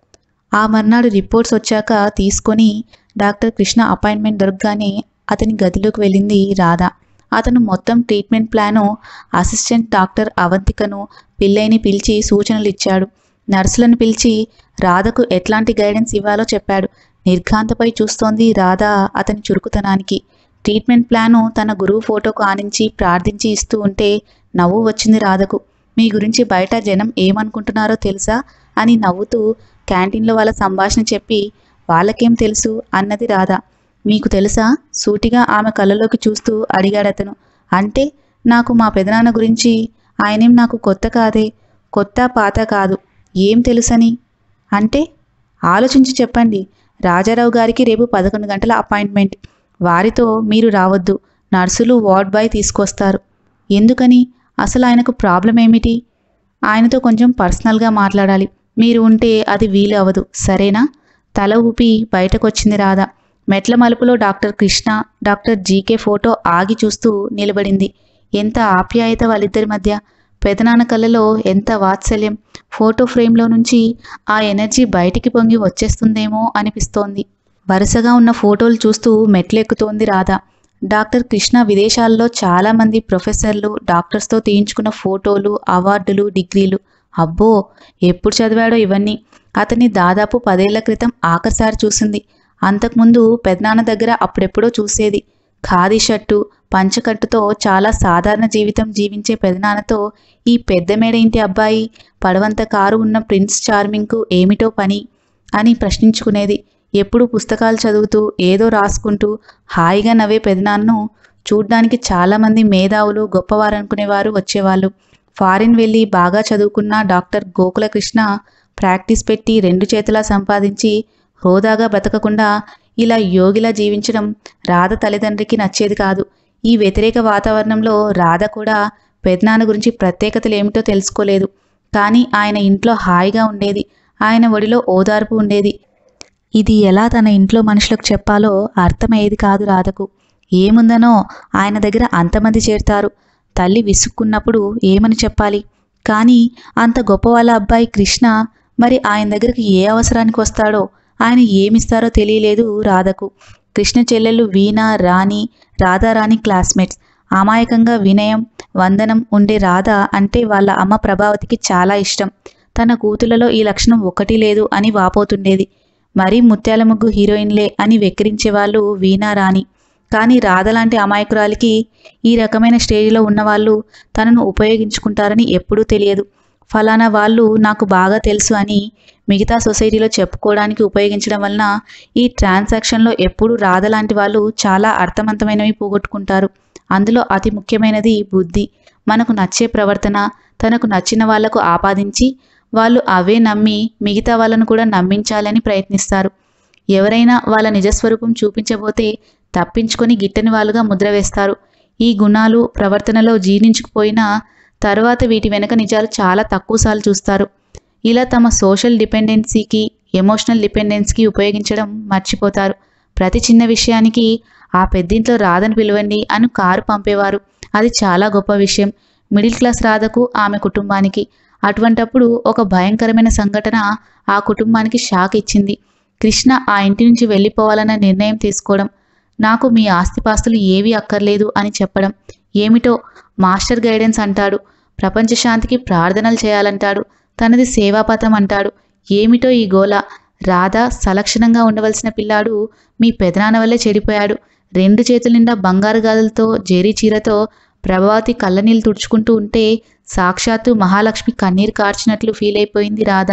A: ఆ మర్నాడు రిపోర్ట్స్ వచ్చాక తీసుకొని డాక్టర్ కృష్ణ అపాయింట్మెంట్ దొరకగానే అతని గదిలోకి వెళ్ళింది రాధ అతను మొత్తం ట్రీట్మెంట్ ప్లాను అసిస్టెంట్ డాక్టర్ అవంతికను పిల్లైని పిలిచి సూచనలు ఇచ్చాడు నర్సులను పిలిచి రాధకు ఎట్లాంటి గైడెన్స్ ఇవ్వాలో చెప్పాడు నిర్ఘాంతపై చూస్తోంది రాధ అతని చురుకుతనానికి ట్రీట్మెంట్ ప్లాను తన గురువు ఫోటోకు ఆనించి ప్రార్థించి ఇస్తూ ఉంటే నవ్వు వచ్చింది రాధకు మీ గురించి బయట జనం ఏమనుకుంటున్నారో తెలుసా అని నవ్వుతూ క్యాంటీన్లో వాళ్ళ సంభాషణ చెప్పి వాళ్ళకేం తెలుసు అన్నది రాధ మీకు తెలుసా సూటిగా ఆమె కళ్ళలోకి చూస్తూ అడిగాడతను అంటే నాకు మా పెదనాన్న గురించి ఆయనేం నాకు కొత్త కాదే కొత్త పాత కాదు ఏం తెలుసని అంటే ఆలోచించి చెప్పండి రాజారావు గారికి రేపు పదకొండు గంటల అపాయింట్మెంట్ వారితో మీరు రావద్దు నర్సులు వార్డ్ బాయ్ తీసుకొస్తారు ఎందుకని అసలు ఆయనకు ప్రాబ్లం ఏమిటి ఆయనతో కొంచెం పర్సనల్గా మాట్లాడాలి మీరు ఉంటే అది వీలు అవ్వదు సరేనా తల ఊపి బయటకొచ్చింది రాధ మెట్ల మలుపులో doctor Krishna doctor GK photo ఆగి చూస్తూ నిలబడింది ఎంత ఆప్యాయత వాళ్ళిద్దరి మధ్య పెదనాన్న కళ్ళలో ఎంత వాత్సల్యం ఫోటో ఫ్రేమ్లో నుంచి ఆ ఎనర్జీ బయటికి పొంగి వచ్చేస్తుందేమో అనిపిస్తోంది వరుసగా ఉన్న ఫోటోలు చూస్తూ మెట్లెక్కుతోంది రాధ డాక్టర్ కృష్ణ విదేశాల్లో చాలామంది ప్రొఫెసర్లు డాక్టర్స్తో తీయించుకున్న ఫోటోలు అవార్డులు డిగ్రీలు అబ్బో ఎప్పుడు చదివాడో ఇవన్నీ అతన్ని దాదాపు పదేళ్ల క్రితం ఆఖరిసారి చూసింది అంతకుముందు పెదనాన్న దగ్గర అప్పుడెప్పుడో చూసేది ఖాదీ షర్టు పంచకట్టుతో చాలా సాధారణ జీవితం జీవించే పెదనాన్నతో ఈ పెద్ద మేడ ఇంటి అబ్బాయి పడవంత కారు ఉన్న ప్రిన్స్ చార్మింగ్కు ఏమిటో పని అని ప్రశ్నించుకునేది ఎప్పుడు పుస్తకాలు చదువుతూ ఏదో రాసుకుంటూ హాయిగా నవ్వే పెదనాన్నను చూడ్డానికి చాలామంది మేధావులు గొప్పవారనుకునేవారు వచ్చేవాళ్ళు ఫారిన్ వెళ్ళి బాగా చదువుకున్న డాక్టర్ గోకులకృష్ణ ప్రాక్టీస్ పెట్టి రెండు చేతులా సంపాదించి హోదాగా బ్రతకకుండా ఇలా యోగిలా జీవించడం రాధ తల్లిదండ్రికి నచ్చేది కాదు ఈ వ్యతిరేక వాతావరణంలో రాధ కూడా పెదనాన్న గురించి ప్రత్యేకతలు ఏమిటో తెలుసుకోలేదు కానీ ఆయన ఇంట్లో హాయిగా ఉండేది ఆయన ఒడిలో ఓదార్పు ఉండేది ఇది ఎలా తన ఇంట్లో మనుషులకు చెప్పాలో అర్థమయ్యేది కాదు రాధకు ఏముందనో ఆయన దగ్గర అంతమంది చేరుతారు తల్లి విసుక్కున్నప్పుడు ఏమని చెప్పాలి కానీ అంత గొప్ప వాళ్ళ అబ్బాయి కృష్ణ మరి ఆయన దగ్గరికి ఏ అవసరానికి వస్తాడో ఆయన ఏమిస్తారో తెలియలేదు రాధకు కృష్ణ చెల్లెళ్ళు వీణ రాణి రాధారాణి క్లాస్మేట్స్ అమాయకంగా వినయం వందనం ఉండే రాధ అంటే వాళ్ళ అమ్మ ప్రభావతికి చాలా ఇష్టం తన కూతులలో ఈ లక్షణం ఒకటి లేదు అని వాపోతుండేది మరీ ముత్యాల ముగ్గు హీరోయిన్లే అని వెక్కిరించేవాళ్ళు వీణా రాణి కానీ రాధ లాంటి అమాయకురాలికి ఈ రకమైన స్టేజ్లో ఉన్నవాళ్ళు తనను ఉపయోగించుకుంటారని ఎప్పుడూ తెలియదు ఫలానా వాళ్ళు నాకు బాగా తెలుసు అని మిగతా సొసైటీలో చెప్పుకోవడానికి ఉపయోగించడం వలన ఈ ట్రాన్సాక్షన్లో ఎప్పుడు రాధ లాంటి వాళ్ళు చాలా అర్థవంతమైనవి పోగొట్టుకుంటారు అందులో అతి ముఖ్యమైనది బుద్ధి మనకు నచ్చే ప్రవర్తన తనకు నచ్చిన వాళ్లకు ఆపాదించి వాళ్ళు అవే నమ్మి మిగతా వాళ్ళను కూడా నమ్మించాలని ప్రయత్నిస్తారు ఎవరైనా వాళ్ళ నిజస్వరూపం చూపించబోతే తప్పించుకొని గిట్టని వాళ్ళుగా ముద్ర వేస్తారు ఈ గుణాలు ప్రవర్తనలో జీర్ణించుకుపోయినా తర్వాత వీటి వెనక నిజాలు చాలా తక్కువసార్లు చూస్తారు ఇలా తమ సోషల్ డిపెండెన్సీకి ఎమోషనల్ డిపెండెన్స్కి ఉపయోగించడం మర్చిపోతారు ప్రతి చిన్న విషయానికి ఆ పెద్దింట్లో రాధను పిలవండి అని కారు పంపేవారు అది చాలా గొప్ప విషయం మిడిల్ క్లాస్ రాధకు ఆమె కుటుంబానికి అటువంటప్పుడు ఒక భయంకరమైన సంఘటన ఆ కుటుంబానికి షాక్ ఇచ్చింది కృష్ణ ఆ ఇంటి నుంచి వెళ్ళిపోవాలన్న నిర్ణయం తీసుకోవడం నాకు మీ ఆస్తిపాస్తులు ఏవీ అక్కర్లేదు అని చెప్పడం ఏమిటో మాస్టర్ గైడెన్స్ అంటాడు ప్రపంచ శాంతికి ప్రార్థనలు చేయాలంటాడు తనది సేవాపథం అంటాడు ఏమిటో ఈ గోల రాధ సలక్షణంగా ఉండవలసిన పిల్లాడు మీ పెదనాన్న వల్లే చెడిపోయాడు రెండు చేతుల నిండా బంగారు గాజులతో జెరీ చీరతో ప్రభావతి కళ్ళనీళ్ళు తుడుచుకుంటూ ఉంటే సాక్షాత్తు మహాలక్ష్మి కన్నీరు కార్చినట్లు ఫీల్ అయిపోయింది రాధ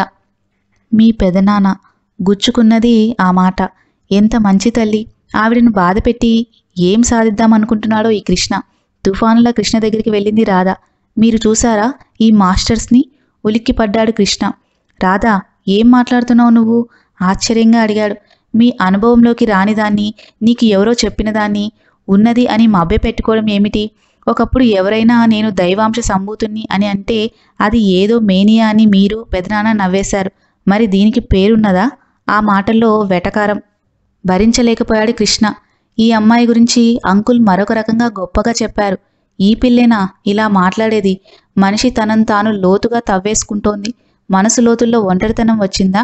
A: మీ పెదనాన్న గుచ్చుకున్నది ఆ మాట ఎంత మంచి తల్లి ఆవిడను బాధపెట్టి ఏం సాధిద్దాం అనుకుంటున్నాడో ఈ కృష్ణ తుఫానుల కృష్ణ దగ్గరికి వెళ్ళింది రాధ మీరు చూసారా ఈ మాస్టర్స్ని ఉలిక్కిపడ్డాడు కృష్ణ రాధా ఏం మాట్లాడుతున్నావు నువ్వు ఆశ్చర్యంగా అడిగాడు మీ అనుభవంలోకి రానిదాన్ని నీకు ఎవరో చెప్పిన దాన్ని ఉన్నది అని మభ్య పెట్టుకోవడం ఏమిటి ఒకప్పుడు ఎవరైనా నేను దైవాంశ సంభూతుణ్ణి అని అంటే అది ఏదో మేనియా అని మీరు పెదనాన్న నవ్వేశారు మరి దీనికి పేరున్నదా ఆ మాటల్లో వెటకారం భరించలేకపోయాడు కృష్ణ ఈ అమ్మాయి గురించి అంకుల్ మరొక రకంగా గొప్పగా చెప్పారు ఈ పిల్లేనా ఇలా మాట్లాడేది మనిషి తనను తాను లోతుగా తవ్వేసుకుంటోంది మనసు లోతుల్లో ఒంటరితనం వచ్చిందా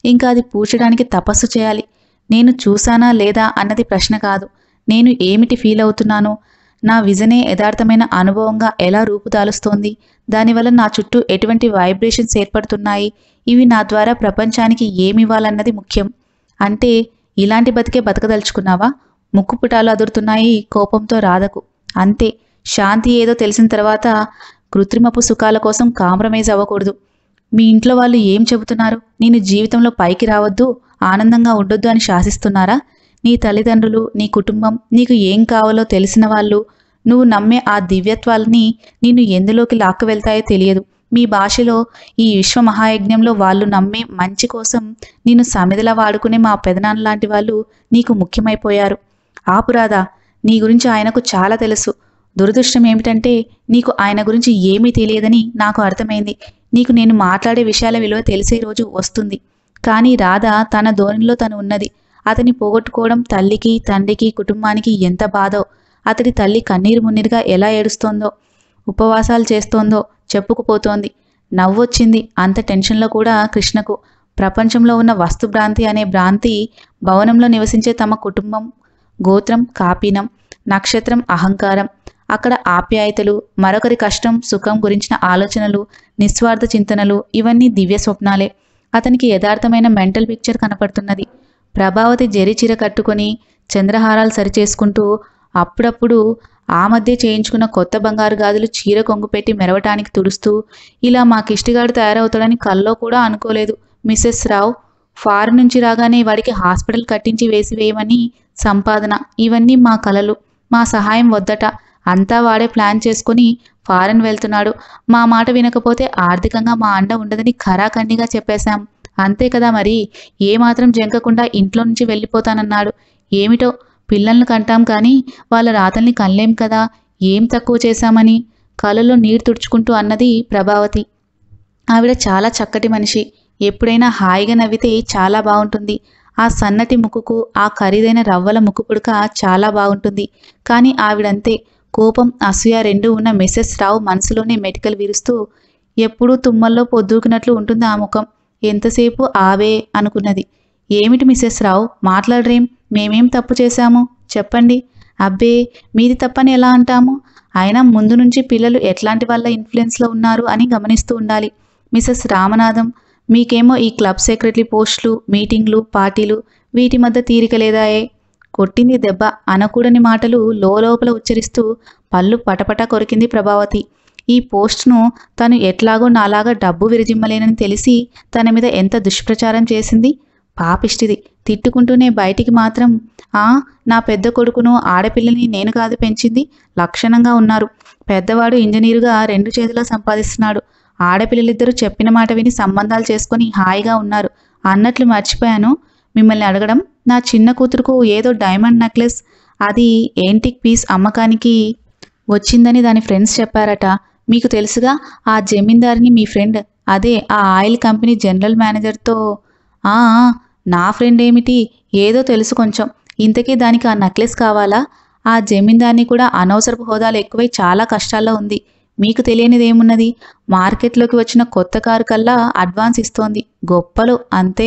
A: ఇంకా అది పూడ్చడానికి తపస్సు చేయాలి నేను చూశానా లేదా అన్నది ప్రశ్న కాదు నేను ఏమిటి ఫీల్ అవుతున్నానో నా విజనే యథార్థమైన అనుభవంగా ఎలా రూపుదాలుస్తోంది దానివల్ల నా చుట్టూ ఎటువంటి వైబ్రేషన్స్ ఏర్పడుతున్నాయి ఇవి నా ద్వారా ప్రపంచానికి ఏమివ్వాలన్నది ముఖ్యం అంటే ఇలాంటి బతికే బతకదలుచుకున్నావా ముక్కు పుటాలు అదురుతున్నాయి కోపంతో రాధకు అంతే శాంతి ఏదో తెలిసిన తర్వాత కృత్రిమపు సుఖాల కోసం కాంప్రమైజ్ అవ్వకూడదు మీ ఇంట్లో వాళ్ళు ఏం చెబుతున్నారు నేను జీవితంలో పైకి రావద్దు ఆనందంగా ఉండొద్దు అని శాసిస్తున్నారా నీ తల్లిదండ్రులు నీ కుటుంబం నీకు ఏం కావాలో తెలిసిన వాళ్ళు నువ్వు నమ్మే ఆ దివ్యత్వాలని నిన్ను ఎందులోకి లాక్కు వెళ్తాయో తెలియదు మీ భాషలో ఈ విశ్వ మహాయజ్ఞంలో వాళ్ళు నమ్మే మంచి కోసం నిన్ను సమిదలా వాడుకునే మా పెదనాన్న లాంటి వాళ్ళు నీకు ముఖ్యమైపోయారు ఆపురాదా నీ గురించి ఆయనకు చాలా తెలుసు దురదృష్టం ఏమిటంటే నీకు ఆయన గురించి ఏమీ తెలియదని నాకు అర్థమైంది నీకు నేను మాట్లాడే విషయాల విలువ తెలిసే రోజు వస్తుంది కానీ రాధ తన ధోరణిలో తను ఉన్నది అతని పోగొట్టుకోవడం తల్లికి తండ్రికి కుటుంబానికి ఎంత బాధో అతడి తల్లి కన్నీరు మున్నీరుగా ఎలా ఏడుస్తోందో ఉపవాసాలు చేస్తోందో చెప్పుకుపోతోంది నవ్వొచ్చింది అంత టెన్షన్లో కూడా కృష్ణకు ప్రపంచంలో ఉన్న వస్తు భ్రాంతి అనే భ్రాంతి భవనంలో నివసించే తమ కుటుంబం గోత్రం కాపీనం నక్షత్రం అహంకారం అక్కడ ఆప్యాయతలు మరొకరి కష్టం సుఖం గురించిన ఆలోచనలు నిస్వార్థ చింతనలు ఇవన్నీ దివ్య స్వప్నాలే అతనికి యథార్థమైన మెంటల్ పిక్చర్ కనపడుతున్నది ప్రభావతి జెరిచీర కట్టుకొని చంద్రహారాలు సరిచేసుకుంటూ అప్పుడప్పుడు ఆ మధ్య చేయించుకున్న కొత్త బంగారు గాజులు చీర కొంగు పెట్టి మెరవటానికి తుడుస్తూ ఇలా మా కిష్టిగాడు తయారవుతాడని కల్లో కూడా అనుకోలేదు మిస్సెస్ రావు ఫారెన్ నుంచి రాగానే వాడికి హాస్పిటల్ కట్టించి వేసివేయమని సంపాదన ఇవన్నీ మా కలలు మా సహాయం వద్దట అంతా వాడే ప్లాన్ చేసుకుని ఫారెన్ వెళ్తున్నాడు మా మాట వినకపోతే ఆర్థికంగా మా అండ ఉండదని ఖరాఖండిగా చెప్పేశాం అంతే కదా మరి ఏమాత్రం జంకకుండా ఇంట్లో నుంచి వెళ్ళిపోతానన్నాడు ఏమిటో పిల్లల్ని కంటాం కానీ వాళ్ళ రాతల్ని కనలేం కదా ఏం తక్కువ చేశామని కళ్ళలో నీరు తుడుచుకుంటూ అన్నది ప్రభావతి ఆవిడ చాలా చక్కటి మనిషి ఎప్పుడైనా హాయిగా నవ్వితే చాలా బాగుంటుంది ఆ సన్నటి ముక్కుకు ఆ ఖరీదైన రవ్వల ముక్కు పుడక చాలా బాగుంటుంది కానీ ఆవిడంతే కోపం అసూయ రెండూ ఉన్న మిస్సెస్ రావు మనసులోనే మెటికలు విరుస్తూ ఎప్పుడూ తుమ్మల్లో పొద్దుకున్నట్లు ఉంటుంది ఆ ముఖం ఎంతసేపు ఆవే అనుకున్నది ఏమిటి మిస్సెస్ రావు మాట్లాడరేం మేమేం తప్పు చేశాము చెప్పండి అబ్బే మీది తప్పని ఎలా అంటాము అయినా ముందు నుంచి పిల్లలు ఎట్లాంటి వాళ్ళ ఇన్ఫ్లుయెన్స్లో ఉన్నారు అని గమనిస్తూ ఉండాలి మిసెస్ రామనాథం మీకేమో ఈ క్లబ్ సెక్రటరీ పోస్టులు మీటింగ్లు పార్టీలు వీటి మధ్య తీరిక లేదాయే కొట్టింది దెబ్బ అనకూడని మాటలు లోపల ఉచ్చరిస్తూ పళ్ళు పటపట కొరికింది ప్రభావతి ఈ పోస్ట్ను తను ఎట్లాగో నాలాగా డబ్బు విరజిమ్మలేనని తెలిసి తన మీద ఎంత దుష్ప్రచారం చేసింది పాపిష్టిది తిట్టుకుంటూనే బయటికి మాత్రం ఆ నా పెద్ద కొడుకును ఆడపిల్లని నేను కాదు పెంచింది లక్షణంగా ఉన్నారు పెద్దవాడు ఇంజనీరుగా రెండు చేతుల్లో సంపాదిస్తున్నాడు ఆడపిల్లలిద్దరూ చెప్పిన మాట విని సంబంధాలు చేసుకొని హాయిగా ఉన్నారు అన్నట్లు మర్చిపోయాను మిమ్మల్ని అడగడం నా చిన్న కూతురుకు ఏదో డైమండ్ నెక్లెస్ అది ఏంటిక్ పీస్ అమ్మకానికి వచ్చిందని దాని ఫ్రెండ్స్ చెప్పారట మీకు తెలుసుగా ఆ జమీందారిని మీ ఫ్రెండ్ అదే ఆ ఆయిల్ కంపెనీ జనరల్ మేనేజర్తో ఆ ఆ, నా ఫ్రెండ్ ఏమిటి ఏదో తెలుసు కొంచెం ఇంతకీ దానికి ఆ నెక్లెస్ కావాలా ఆ జమీందారిని కూడా అనవసరపు హోదాలు ఎక్కువై చాలా కష్టాల్లో ఉంది మీకు తెలియనిది ఏమున్నది మార్కెట్లోకి వచ్చిన కొత్త కారు కల్లా అడ్వాన్స్ ఇస్తోంది గొప్పలు అంతే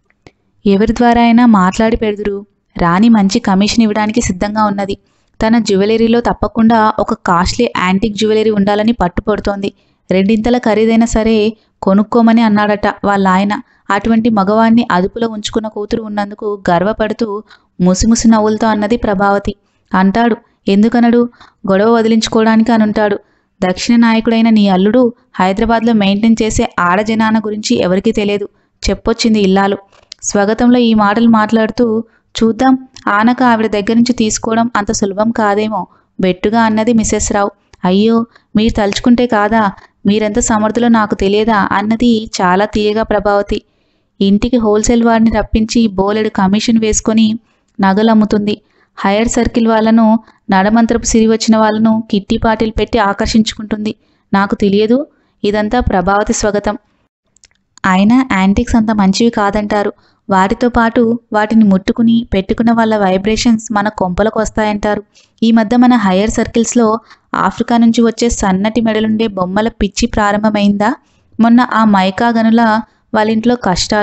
A: ఎవరి ద్వారా అయినా మాట్లాడి పెడుదురు రాణి మంచి కమిషన్ ఇవ్వడానికి సిద్ధంగా ఉన్నది తన జ్యువెలరీలో తప్పకుండా ఒక కాస్ట్లీ యాంటిక్ జ్యువెలరీ ఉండాలని పట్టుపడుతోంది రెండింతల ఖరీదైనా సరే కొనుక్కోమని అన్నాడట వాళ్ళ ఆయన అటువంటి మగవాణ్ణి అదుపులో ఉంచుకున్న కూతురు ఉన్నందుకు గర్వపడుతూ ముసిముసి నవ్వులతో అన్నది ప్రభావతి అంటాడు ఎందుకనడు గొడవ వదిలించుకోవడానికి అనుంటాడు దక్షిణ నాయకుడైన నీ అల్లుడు హైదరాబాద్లో మెయింటైన్ చేసే ఆడజనాన గురించి ఎవరికీ తెలియదు చెప్పొచ్చింది ఇల్లాలు స్వాగతంలో ఈ మాటలు మాట్లాడుతూ చూద్దాం ఆనక ఆవిడ దగ్గర నుంచి తీసుకోవడం అంత సులభం కాదేమో బెట్టుగా అన్నది మిసెస్ రావు అయ్యో మీరు తలుచుకుంటే కాదా మీరెంత సమర్థులో నాకు తెలియదా అన్నది చాలా తీయగా ప్రభావతి ఇంటికి హోల్సేల్ వాడిని రప్పించి బోలెడు కమిషన్ వేసుకొని నగలు అమ్ముతుంది హైయర్ సర్కిల్ వాళ్ళను నడమంత్రపు సిరి వచ్చిన వాళ్ళను కిట్టి పాటిల్ పెట్టి ఆకర్షించుకుంటుంది నాకు తెలియదు ఇదంతా ప్రభావతి స్వాగతం అయినా యాంటిక్స్ అంత మంచివి కాదంటారు వాటితో పాటు వాటిని ముట్టుకుని పెట్టుకున్న వాళ్ళ వైబ్రేషన్స్ మన కొంపలకు వస్తాయంటారు ఈ మధ్య మన హయ్యర్ సర్కిల్స్లో ఆఫ్రికా నుంచి వచ్చే సన్నటి మెడలుండే బొమ్మల పిచ్చి ప్రారంభమైందా మొన్న ఆ మైకా గనుల వాళ్ళ ఇంట్లో కష్టాలు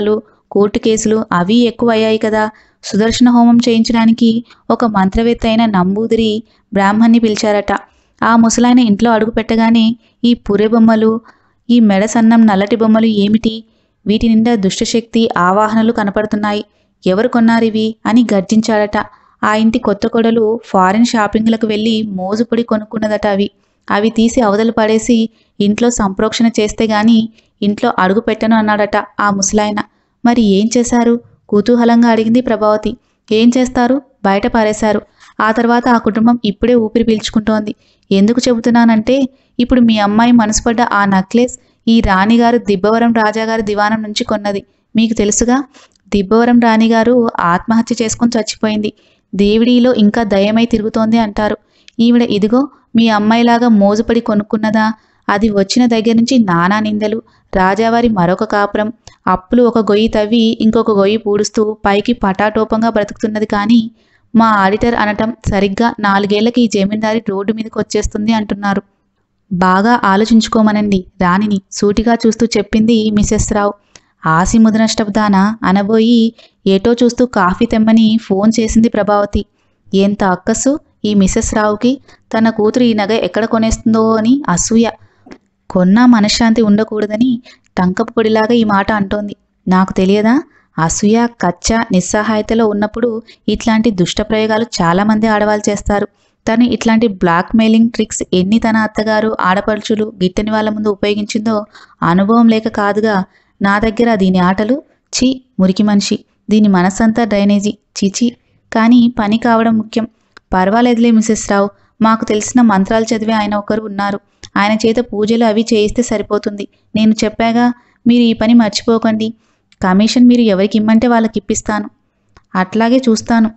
A: కోర్టు కేసులు అవి ఎక్కువ అయ్యాయి కదా సుదర్శన హోమం చేయించడానికి ఒక మంత్రవేత్త అయిన నంబూదిరి బ్రాహ్మణ్ణి పిలిచారట ఆ ముసలాయన ఇంట్లో అడుగు పెట్టగానే ఈ పురె బొమ్మలు ఈ మెడ సన్నం నల్లటి బొమ్మలు ఏమిటి వీటి నిండా దుష్టశక్తి ఆవాహనలు కనపడుతున్నాయి ఎవరు కొన్నారివి అని గర్జించాడట ఆ ఇంటి కొత్త కొడలు ఫారిన్ షాపింగ్లకు వెళ్ళి మోజుపడి కొనుక్కున్నదట అవి అవి తీసి అవతలు పడేసి ఇంట్లో సంప్రోక్షణ చేస్తే గాని ఇంట్లో అడుగు పెట్టను అన్నాడట ఆ ముసలాయన మరి ఏం చేశారు కుతూహలంగా అడిగింది ప్రభావతి ఏం చేస్తారు బయట పారేశారు ఆ తర్వాత ఆ కుటుంబం ఇప్పుడే ఊపిరి పీల్చుకుంటోంది ఎందుకు చెబుతున్నానంటే ఇప్పుడు మీ అమ్మాయి మనసుపడ్డ ఆ నక్లెస్ ఈ రాణిగారు దిబ్బవరం రాజాగారి దివాణం నుంచి కొన్నది మీకు తెలుసుగా దిబ్బవరం రాణిగారు ఆత్మహత్య చేసుకొని చచ్చిపోయింది దేవిడిలో ఇంకా దయమై తిరుగుతోంది అంటారు ఈవిడ ఇదిగో మీ అమ్మాయిలాగా మోజుపడి కొనుక్కున్నదా అది వచ్చిన దగ్గర నుంచి నానా నిందలు రాజావారి మరొక కాపురం అప్పులు ఒక గొయ్యి తవ్వి ఇంకొక గొయ్యి పూడుస్తూ పైకి పటాటోపంగా బ్రతుకుతున్నది కానీ మా ఆడిటర్ అనటం సరిగ్గా నాలుగేళ్లకి ఈ జమీందారి రోడ్డు మీదకి వచ్చేస్తుంది అంటున్నారు బాగా ఆలోచించుకోమనండి రాణిని సూటిగా చూస్తూ చెప్పింది మిసెస్ రావు ఆసి ముదనష్టబ్దాన అనబోయి ఏటో చూస్తూ కాఫీ తెమ్మని ఫోన్ చేసింది ప్రభావతి ఎంత అక్కసు ఈ మిసెస్ రావుకి తన కూతురు ఈ నగ ఎక్కడ కొనేస్తుందో అని అసూయ కొన్నా మనశ్శాంతి ఉండకూడదని టంకపు పొడిలాగా ఈ మాట అంటోంది నాకు తెలియదా అసూయ కచ్చ నిస్సహాయతలో ఉన్నప్పుడు ఇట్లాంటి దుష్ట ప్రయోగాలు చాలామంది ఆడవాళ్ళు చేస్తారు తను ఇట్లాంటి బ్లాక్ మెయిలింగ్ ట్రిక్స్ ఎన్ని తన అత్తగారు ఆడపడుచులు గిట్టని వాళ్ళ ముందు ఉపయోగించిందో అనుభవం లేక కాదుగా నా దగ్గర దీని ఆటలు ఛీ మురికి మనిషి దీని మనసంతా డ్రైనేజీ చిచి కానీ పని కావడం ముఖ్యం పర్వాలేదులే మిసెస్ రావు మాకు తెలిసిన మంత్రాలు చదివే ఆయన ఒకరు ఉన్నారు ఆయన చేత పూజలు అవి చేయిస్తే సరిపోతుంది నేను చెప్పాగా మీరు ఈ పని మర్చిపోకండి కమిషన్ మీరు ఎవరికి ఇమ్మంటే వాళ్ళకి ఇప్పిస్తాను అట్లాగే చూస్తాను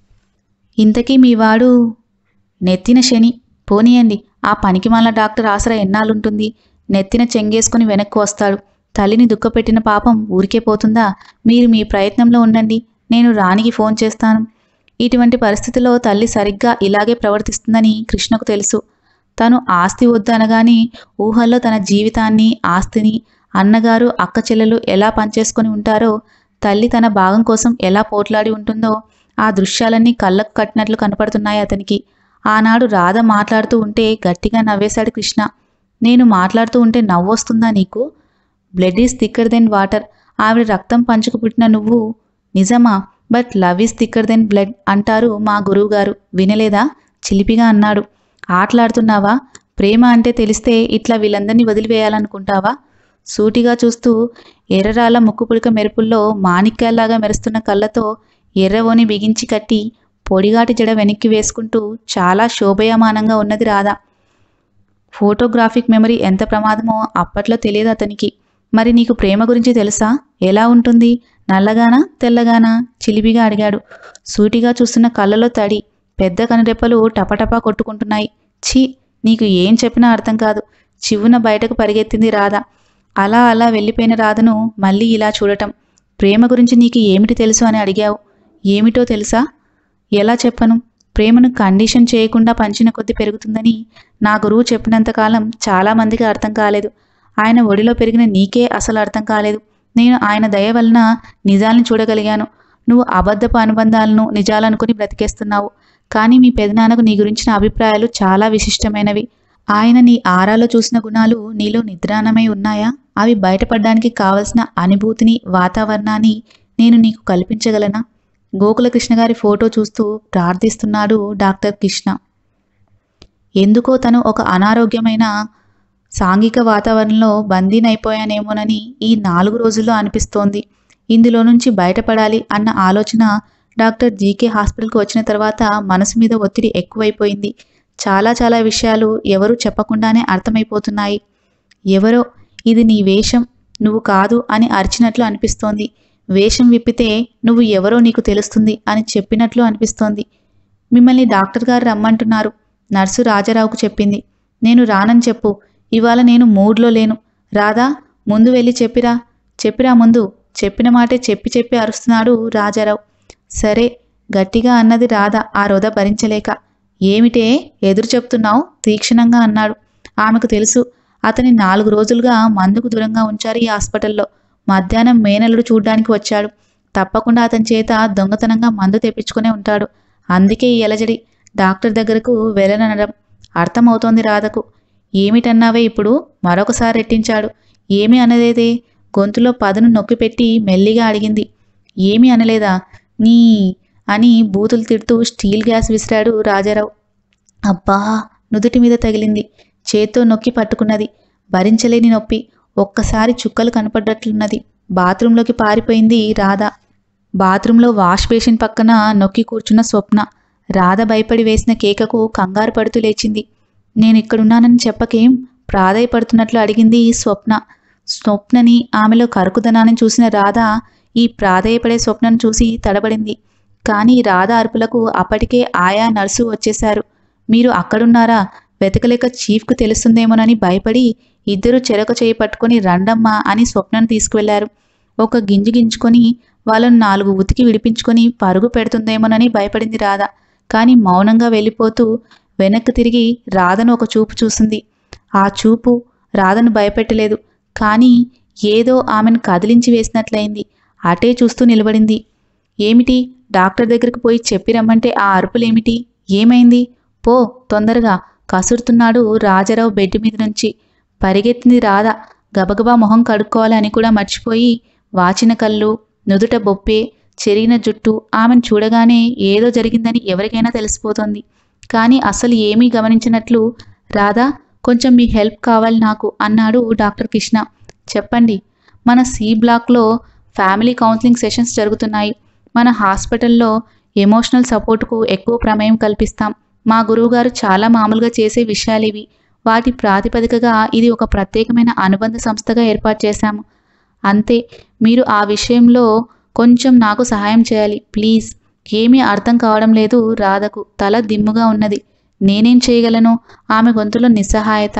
A: ఇంతకీ మీ వాడు నెత్తిన శని పోనీయండి ఆ పనికిమాల డాక్టర్ ఆసరా ఎన్నాళ్ళుంటుంది నెత్తిన చెంగేసుకుని వెనక్కు వస్తాడు తల్లిని దుఃఖపెట్టిన పాపం ఊరికే పోతుందా మీరు మీ ప్రయత్నంలో ఉండండి నేను రాణికి ఫోన్ చేస్తాను ఇటువంటి పరిస్థితిలో తల్లి సరిగ్గా ఇలాగే ప్రవర్తిస్తుందని కృష్ణకు తెలుసు తను ఆస్తి వద్దు అనగానే ఊహల్లో తన జీవితాన్ని ఆస్తిని అన్నగారు అక్క చెల్లెలు ఎలా పనిచేసుకొని ఉంటారో తల్లి తన భాగం కోసం ఎలా పోట్లాడి ఉంటుందో ఆ దృశ్యాలన్నీ కళ్ళకు కట్టినట్లు కనపడుతున్నాయి అతనికి ఆనాడు రాధ మాట్లాడుతూ ఉంటే గట్టిగా నవ్వేశాడు కృష్ణ నేను మాట్లాడుతూ ఉంటే నవ్వొస్తుందా నీకు blood is thicker than water ఆవిడ రక్తం పంచుకు పుట్టిన నువ్వు నిజమా but love is thicker than blood అంటారు మా గురువుగారు వినలేదా చిలిపిగా అన్నాడు ఆటలాడుతున్నావా ప్రేమ అంటే తెలిస్తే ఇట్లా వీళ్ళందరినీ వదిలివేయాలనుకుంటావా సూటిగా చూస్తూ ఎర్రరాళ్ళ ముక్కుపుడక మెరుపుల్లో మాణిక్యాల్లాగా మెరుస్తున్న కళ్ళతో ఎర్రవోని బిగించి కట్టి పొడిగాటి జడ వెనక్కి వేసుకుంటూ చాలా శోభయమానంగా ఉన్నది రాధ ఫోటోగ్రాఫిక్ మెమరీ ఎంత ప్రమాదమో అప్పట్లో తెలియదు అతనికి మరి నీకు ప్రేమ గురించి తెలుసా ఎలా ఉంటుంది నల్లగానా తెల్లగానా చిలిపిగా అడిగాడు సూటిగా చూస్తున్న కళ్ళలో తడి పెద్ద కనురెప్పలు టపటపా కొట్టుకుంటున్నాయి ఛీ నీకు ఏం చెప్పినా అర్థం కాదు చివున బయటకు పరిగెత్తింది రాధ అలా అలా వెళ్ళిపోయిన రాధను మళ్ళీ ఇలా చూడటం ప్రేమ గురించి నీకు ఏమిటి తెలుసు అని అడిగావు ఏమిటో తెలుసా ఎలా చెప్పను ప్రేమను కండిషన్ చేయకుండా పంచిన కొద్దీ పెరుగుతుందని నా గురువు చెప్పినంతకాలం చాలామందికి అర్థం కాలేదు ఆయన ఒడిలో పెరిగిన నీకే అసలు అర్థం కాలేదు నేను ఆయన దయ వలన నిజాలను చూడగలిగాను నువ్వు అబద్ధపు అనుబంధాలను నిజాలనుకుని బ్రతికేస్తున్నావు కానీ మీ పెదనాన్నకు నీ గురించిన అభిప్రాయాలు చాలా విశిష్టమైనవి ఆయన నీ ఆరాలో చూసిన గుణాలు నీలో నిద్రాణమై ఉన్నాయా అవి బయటపడడానికి కావలసిన అనుభూతిని వాతావరణాన్ని నేను నీకు కల్పించగలనా గోకులకృష్ణ గారి ఫోటో చూస్తూ ప్రార్థిస్తున్నాడు డాక్టర్ కృష్ణ ఎందుకో తను ఒక అనారోగ్యమైన సాంఘిక వాతావరణంలో బందీనైపోయానేమోనని ఈ నాలుగు రోజుల్లో అనిపిస్తోంది ఇందులో నుంచి బయటపడాలి అన్న ఆలోచన డాక్టర్ జీకే హాస్పిటల్కి వచ్చిన తర్వాత మనసు మీద ఒత్తిడి ఎక్కువైపోయింది చాలా చాలా విషయాలు ఎవరూ చెప్పకుండానే అర్థమైపోతున్నాయి ఎవరో ఇది నీ వేషం నువ్వు కాదు అని అరిచినట్లు అనిపిస్తోంది వేషం విప్పితే నువ్వు ఎవరో నీకు తెలుస్తుంది అని చెప్పినట్లు అనిపిస్తోంది మిమ్మల్ని డాక్టర్ గారు రమ్మంటున్నారు నర్సు రాజారావుకు చెప్పింది నేను రానని చెప్పు ఇవాళ నేను మూడ్లో లేను రాదా ముందు వెళ్ళి చెప్పిరా చెప్పిరా ముందు చెప్పిన మాటే చెప్పి చెప్పి అరుస్తున్నాడు రాజారావు సరే గట్టిగా అన్నది రాధ ఆ రొద భరించలేక ఏమిటే ఎదురు చెప్తున్నావు తీక్షణంగా అన్నాడు ఆమెకు తెలుసు అతని నాలుగు రోజులుగా మందుకు దూరంగా ఉంచారు ఈ హాస్పిటల్లో మధ్యాహ్నం మేనల్లుడు చూడ్డానికి వచ్చాడు తప్పకుండా అతని చేత దొంగతనంగా మందు తెప్పించుకునే ఉంటాడు అందుకే ఈ ఎలజడి డాక్టర్ దగ్గరకు వెళ్ళనడం అర్థమవుతోంది రాధకు ఏమిటన్నావే ఇప్పుడు మరొకసారి రెట్టించాడు ఏమి అనలేదే గొంతులో పదును నొక్కిపెట్టి మెల్లిగా అడిగింది ఏమీ అనలేదా నీ అని బూతులు తిడుతూ స్టీల్ గ్యాస్ విసిరాడు రాజారావు అబ్బా నుదుటి మీద తగిలింది చేత్తో నొక్కి పట్టుకున్నది భరించలేని నొప్పి ఒక్కసారి చుక్కలు కనపడ్డట్లున్నది బాత్రూంలోకి పారిపోయింది రాధ బాత్రూంలో వాష్ బేసిన్ పక్కన నొక్కి కూర్చున్న స్వప్న రాధ భయపడి వేసిన కేకకు కంగారు పడుతూ లేచింది నేను ఇక్కడున్నానని చెప్పకేం ప్రాధాయపడుతున్నట్లు అడిగింది స్వప్న స్వప్నని ఆమెలో కరుకుదనాన్ని చూసిన రాధ ఈ ప్రాధాయపడే స్వప్నను చూసి తడబడింది కానీ రాధ అరుపులకు అప్పటికే ఆయా నర్సు వచ్చేశారు మీరు అక్కడున్నారా వెతకలేక చీఫ్కు తెలుస్తుందేమోనని భయపడి ఇద్దరు చెరక చేయి పట్టుకొని రండమ్మా అని స్వప్నను తీసుకువెళ్లారు ఒక గింజు గింజుకొని వాళ్ళను నాలుగు ఉతికి విడిపించుకొని పరుగు పెడుతుందేమోనని భయపడింది రాధ కానీ మౌనంగా వెళ్ళిపోతూ వెనక్కి తిరిగి రాధను ఒక చూపు చూసింది ఆ చూపు రాధను భయపెట్టలేదు కానీ ఏదో ఆమెను కదిలించి వేసినట్లయింది అటే చూస్తూ నిలబడింది ఏమిటి డాక్టర్ దగ్గరికి పోయి చెప్పి రమ్మంటే ఆ అరుపులేమిటి ఏమైంది పో తొందరగా కసురుతున్నాడు రాజారావు బెడ్ మీద నుంచి పరిగెత్తింది రాధ గబగబా మొహం కడుక్కోవాలని కూడా మర్చిపోయి వాచిన కళ్ళు నుదుట బొప్పే చెరిగిన జుట్టు ఆమెను చూడగానే ఏదో జరిగిందని ఎవరికైనా తెలిసిపోతుంది కానీ అసలు ఏమీ గమనించినట్లు రాధా కొంచెం మీ హెల్ప్ కావాలి నాకు అన్నాడు డాక్టర్ కృష్ణ చెప్పండి మన సి బ్లాక్లో ఫ్యామిలీ కౌన్సిలింగ్ సెషన్స్ జరుగుతున్నాయి మన హాస్పిటల్లో ఎమోషనల్ సపోర్ట్కు ఎక్కువ ప్రమేయం కల్పిస్తాం మా గురువుగారు చాలా మామూలుగా చేసే విషయాలు ఇవి వాటి ప్రాతిపదికగా ఇది ఒక ప్రత్యేకమైన అనుబంధ సంస్థగా ఏర్పాటు చేశాము అంతే మీరు ఆ విషయంలో కొంచెం నాకు సహాయం చేయాలి ప్లీజ్ ఏమీ అర్థం కావడం లేదు రాధకు తల దిమ్ముగా ఉన్నది నేనేం చేయగలను ఆమె గొంతులో నిస్సహాయత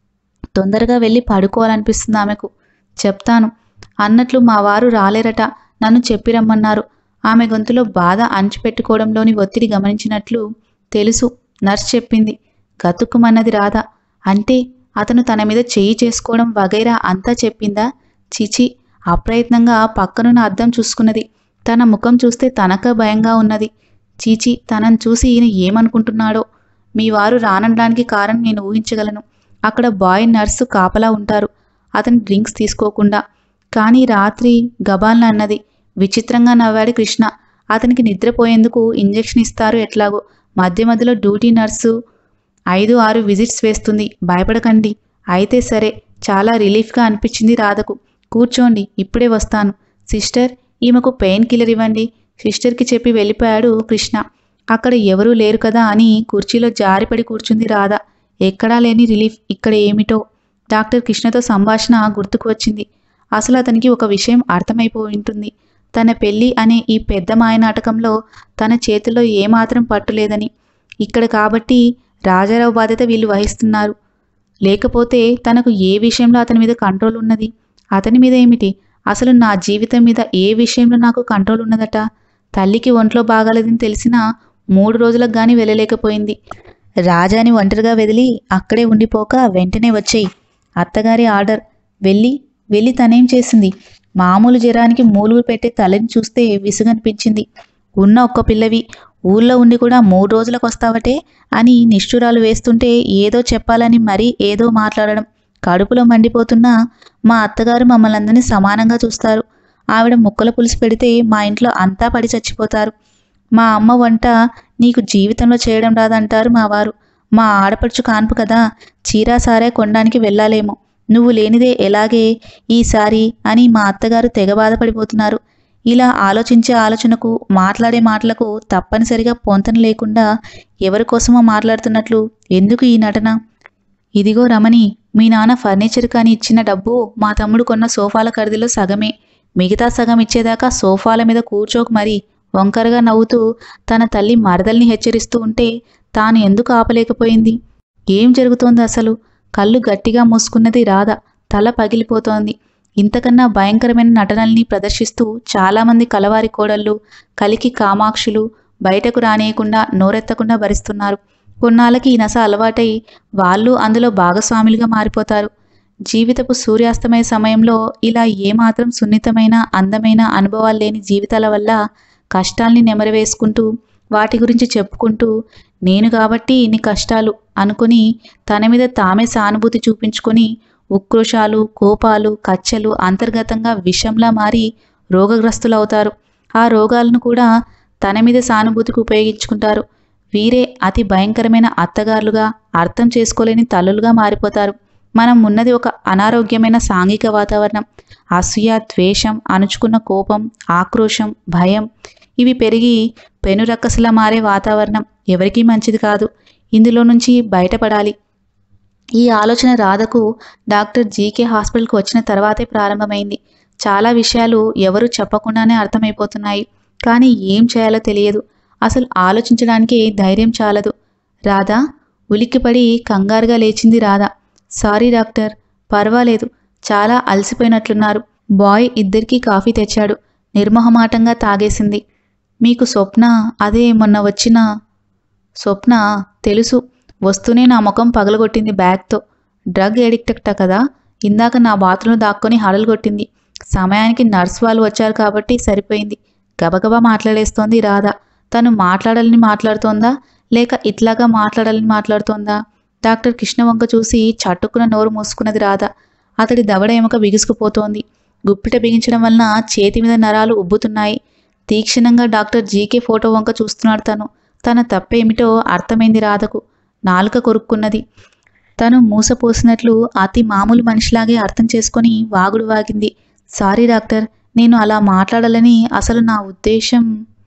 A: తొందరగా వెళ్ళి పడుకోవాలనిపిస్తుంది ఆమెకు చెప్తాను అన్నట్లు మా వారు రాలేరట నన్ను చెప్పి రమ్మన్నారు ఆమె గొంతులో బాధ అణిచిపెట్టుకోవడంలోని ఒత్తిడి గమనించినట్లు తెలుసు నర్స్ చెప్పింది గతుక్కుమన్నది రాధ అంటే అతను తన మీద చేయి చేసుకోవడం వగైరా అంతా చెప్పిందా చిచి అప్రయత్నంగా పక్కనున్న అద్దం చూసుకున్నది తన ముఖం చూస్తే తనక భయంగా ఉన్నది చీచి తనను చూసి ఈయన ఏమనుకుంటున్నాడో మీ వారు రానడానికి కారణం నేను ఊహించగలను అక్కడ బాయ్ నర్సు కాపలా ఉంటారు అతను డ్రింక్స్ తీసుకోకుండా కానీ రాత్రి గబాల్న అన్నది విచిత్రంగా నవ్వాడు కృష్ణ అతనికి నిద్రపోయేందుకు ఇంజెక్షన్ ఇస్తారు ఎట్లాగో మధ్య మధ్యలో డ్యూటీ నర్సు ఐదు ఆరు విజిట్స్ వేస్తుంది భయపడకండి అయితే సరే చాలా రిలీఫ్గా అనిపించింది రాధకు కూర్చోండి ఇప్పుడే వస్తాను సిస్టర్ ఈమెకు పెయిన్ కిల్లర్ ఇవ్వండి సిస్టర్కి చెప్పి వెళ్ళిపోయాడు కృష్ణ అక్కడ ఎవరూ లేరు కదా అని కుర్చీలో జారిపడి కూర్చుంది రాధ ఎక్కడా లేని రిలీఫ్ ఇక్కడ ఏమిటో డాక్టర్ కృష్ణతో సంభాషణ గుర్తుకు వచ్చింది అసలు అతనికి ఒక విషయం అర్థమైపోయి ఉంటుంది తన పెళ్ళి అనే ఈ పెద్ద మాయనాటకంలో తన చేతిలో ఏమాత్రం పట్టు లేదని ఇక్కడ కాబట్టి రాజారావు బాధ్యత వీళ్ళు వహిస్తున్నారు లేకపోతే తనకు ఏ విషయంలో అతని మీద కంట్రోల్ ఉన్నది అతని మీద ఏమిటి అసలు నా జీవితం మీద ఏ విషయంలో నాకు కంట్రోల్ ఉన్నదట తల్లికి ఒంట్లో బాగాలేదని తెలిసినా మూడు రోజులకు గాని వెళ్ళలేకపోయింది రాజాని ఒంటరిగా వదిలి అక్కడే ఉండిపోక వెంటనే వచ్చేయి అత్తగారి ఆర్డర్ వెళ్ళి వెళ్ళి తనేం చేసింది మామూలు జ్వరానికి మూలుగు పెట్టే తలని చూస్తే విసుగనిపించింది ఉన్న ఒక్క పిల్లవి ఊళ్ళో ఉండి కూడా మూడు రోజులకు వస్తావటే అని నిష్ఠురాలు వేస్తుంటే ఏదో చెప్పాలని మరీ ఏదో మాట్లాడడం కడుపులో మండిపోతున్నా మా అత్తగారు మమ్మల్ని అందరినీ సమానంగా చూస్తారు ఆవిడ ముక్కల పులుసు పెడితే మా ఇంట్లో అంతా పడి చచ్చిపోతారు మా అమ్మ వంట నీకు జీవితంలో చేయడం రాదంటారు మా వారు మా ఆడపడుచు కాన్పు కదా చీరా సారే కొనడానికి వెళ్ళాలేమో నువ్వు లేనిదే ఎలాగే ఈసారి అని మా అత్తగారు తెగ బాధపడిపోతున్నారు ఇలా ఆలోచించే ఆలోచనకు మాట్లాడే మాటలకు తప్పనిసరిగా పొంతన లేకుండా ఎవరి కోసమో మాట్లాడుతున్నట్లు ఎందుకు ఈ నటన ఇదిగో రమణి మీ నాన్న ఫర్నిచర్ కాని ఇచ్చిన డబ్బు మా తమ్ముడు కొన్న సోఫాల ఖరీదులో సగమే మిగతా సగం ఇచ్చేదాకా సోఫాల మీద కూర్చోకు మరి వంకరగా నవ్వుతూ తన తల్లి మరదల్ని హెచ్చరిస్తూ ఉంటే తాను ఎందుకు ఆపలేకపోయింది ఏం జరుగుతోంది అసలు కళ్ళు గట్టిగా మూసుకున్నది రాధ తల పగిలిపోతోంది ఇంతకన్నా భయంకరమైన నటనల్ని ప్రదర్శిస్తూ చాలామంది కలవారి కోడళ్ళు కలికి కామాక్షులు బయటకు రానియకుండా నోరెత్తకుండా భరిస్తున్నారు కొన్నాళ్ళకి ఈ నస అలవాటై వాళ్ళు అందులో భాగస్వాములుగా మారిపోతారు జీవితపు సూర్యాస్తమయ సమయంలో ఇలా ఏమాత్రం సున్నితమైన అందమైన అనుభవాలు లేని జీవితాల వల్ల కష్టాల్ని నెమరవేసుకుంటూ వాటి గురించి చెప్పుకుంటూ నేను కాబట్టి ఇన్ని కష్టాలు అనుకుని తన మీద తామే సానుభూతి చూపించుకొని ఉక్రోషాలు కోపాలు కచ్చలు అంతర్గతంగా విషంలా మారి రోగగ్రస్తులవుతారు ఆ రోగాలను కూడా తన మీద సానుభూతికి ఉపయోగించుకుంటారు వీరే అతి భయంకరమైన అత్తగారులుగా అర్థం చేసుకోలేని తల్లులుగా మారిపోతారు మనం ఉన్నది ఒక అనారోగ్యమైన సాంఘిక వాతావరణం అసూయ ద్వేషం అణుచుకున్న కోపం ఆక్రోశం భయం ఇవి పెరిగి పెనురక్కసలా మారే వాతావరణం ఎవరికీ మంచిది కాదు ఇందులో నుంచి బయటపడాలి ఈ ఆలోచన రాధకు డాక్టర్ జీకే హాస్పిటల్కి వచ్చిన తర్వాతే ప్రారంభమైంది చాలా విషయాలు ఎవరు చెప్పకుండానే అర్థమైపోతున్నాయి కానీ ఏం చేయాలో తెలియదు అసలు ఆలోచించడానికి ధైర్యం చాలదు రాధా ఉలిక్కిపడి కంగారుగా లేచింది రాధ సారీ డాక్టర్ పర్వాలేదు చాలా అలసిపోయినట్లున్నారు బాయ్ ఇద్దరికీ కాఫీ తెచ్చాడు నిర్మోహమాటంగా తాగేసింది మీకు స్వప్న అదే మొన్న వచ్చిన స్వప్న తెలుసు వస్తూనే నా ముఖం పగలగొట్టింది బ్యాగ్తో డ్రగ్ ఎడిక్ట్ కదా ఇందాక నా బాత్రూంలో దాక్కొని హడలు కొట్టింది సమయానికి నర్స్ వాళ్ళు వచ్చారు కాబట్టి సరిపోయింది గబగబా మాట్లాడేస్తోంది రాధ తను మాట్లాడాలని మాట్లాడుతోందా లేక ఇట్లాగా మాట్లాడాలని మాట్లాడుతోందా డాక్టర్ కృష్ణ వంక చూసి చట్టుకున్న నోరు మూసుకున్నది రాధ అతడి దవడ ఎముక బిగుసుకుపోతోంది గుప్పిట బిగించడం వలన చేతి మీద నరాలు ఉబ్బుతున్నాయి తీక్షణంగా డాక్టర్ జీకే ఫోటో వంక చూస్తున్నాడు తను తన తప్పేమిటో అర్థమైంది రాధకు నాలుక కొరుక్కున్నది తను మూసపోసినట్లు అతి మామూలు మనిషిలాగే అర్థం చేసుకొని వాగుడు వాగింది సారీ డాక్టర్ నేను అలా మాట్లాడాలని అసలు నా ఉద్దేశం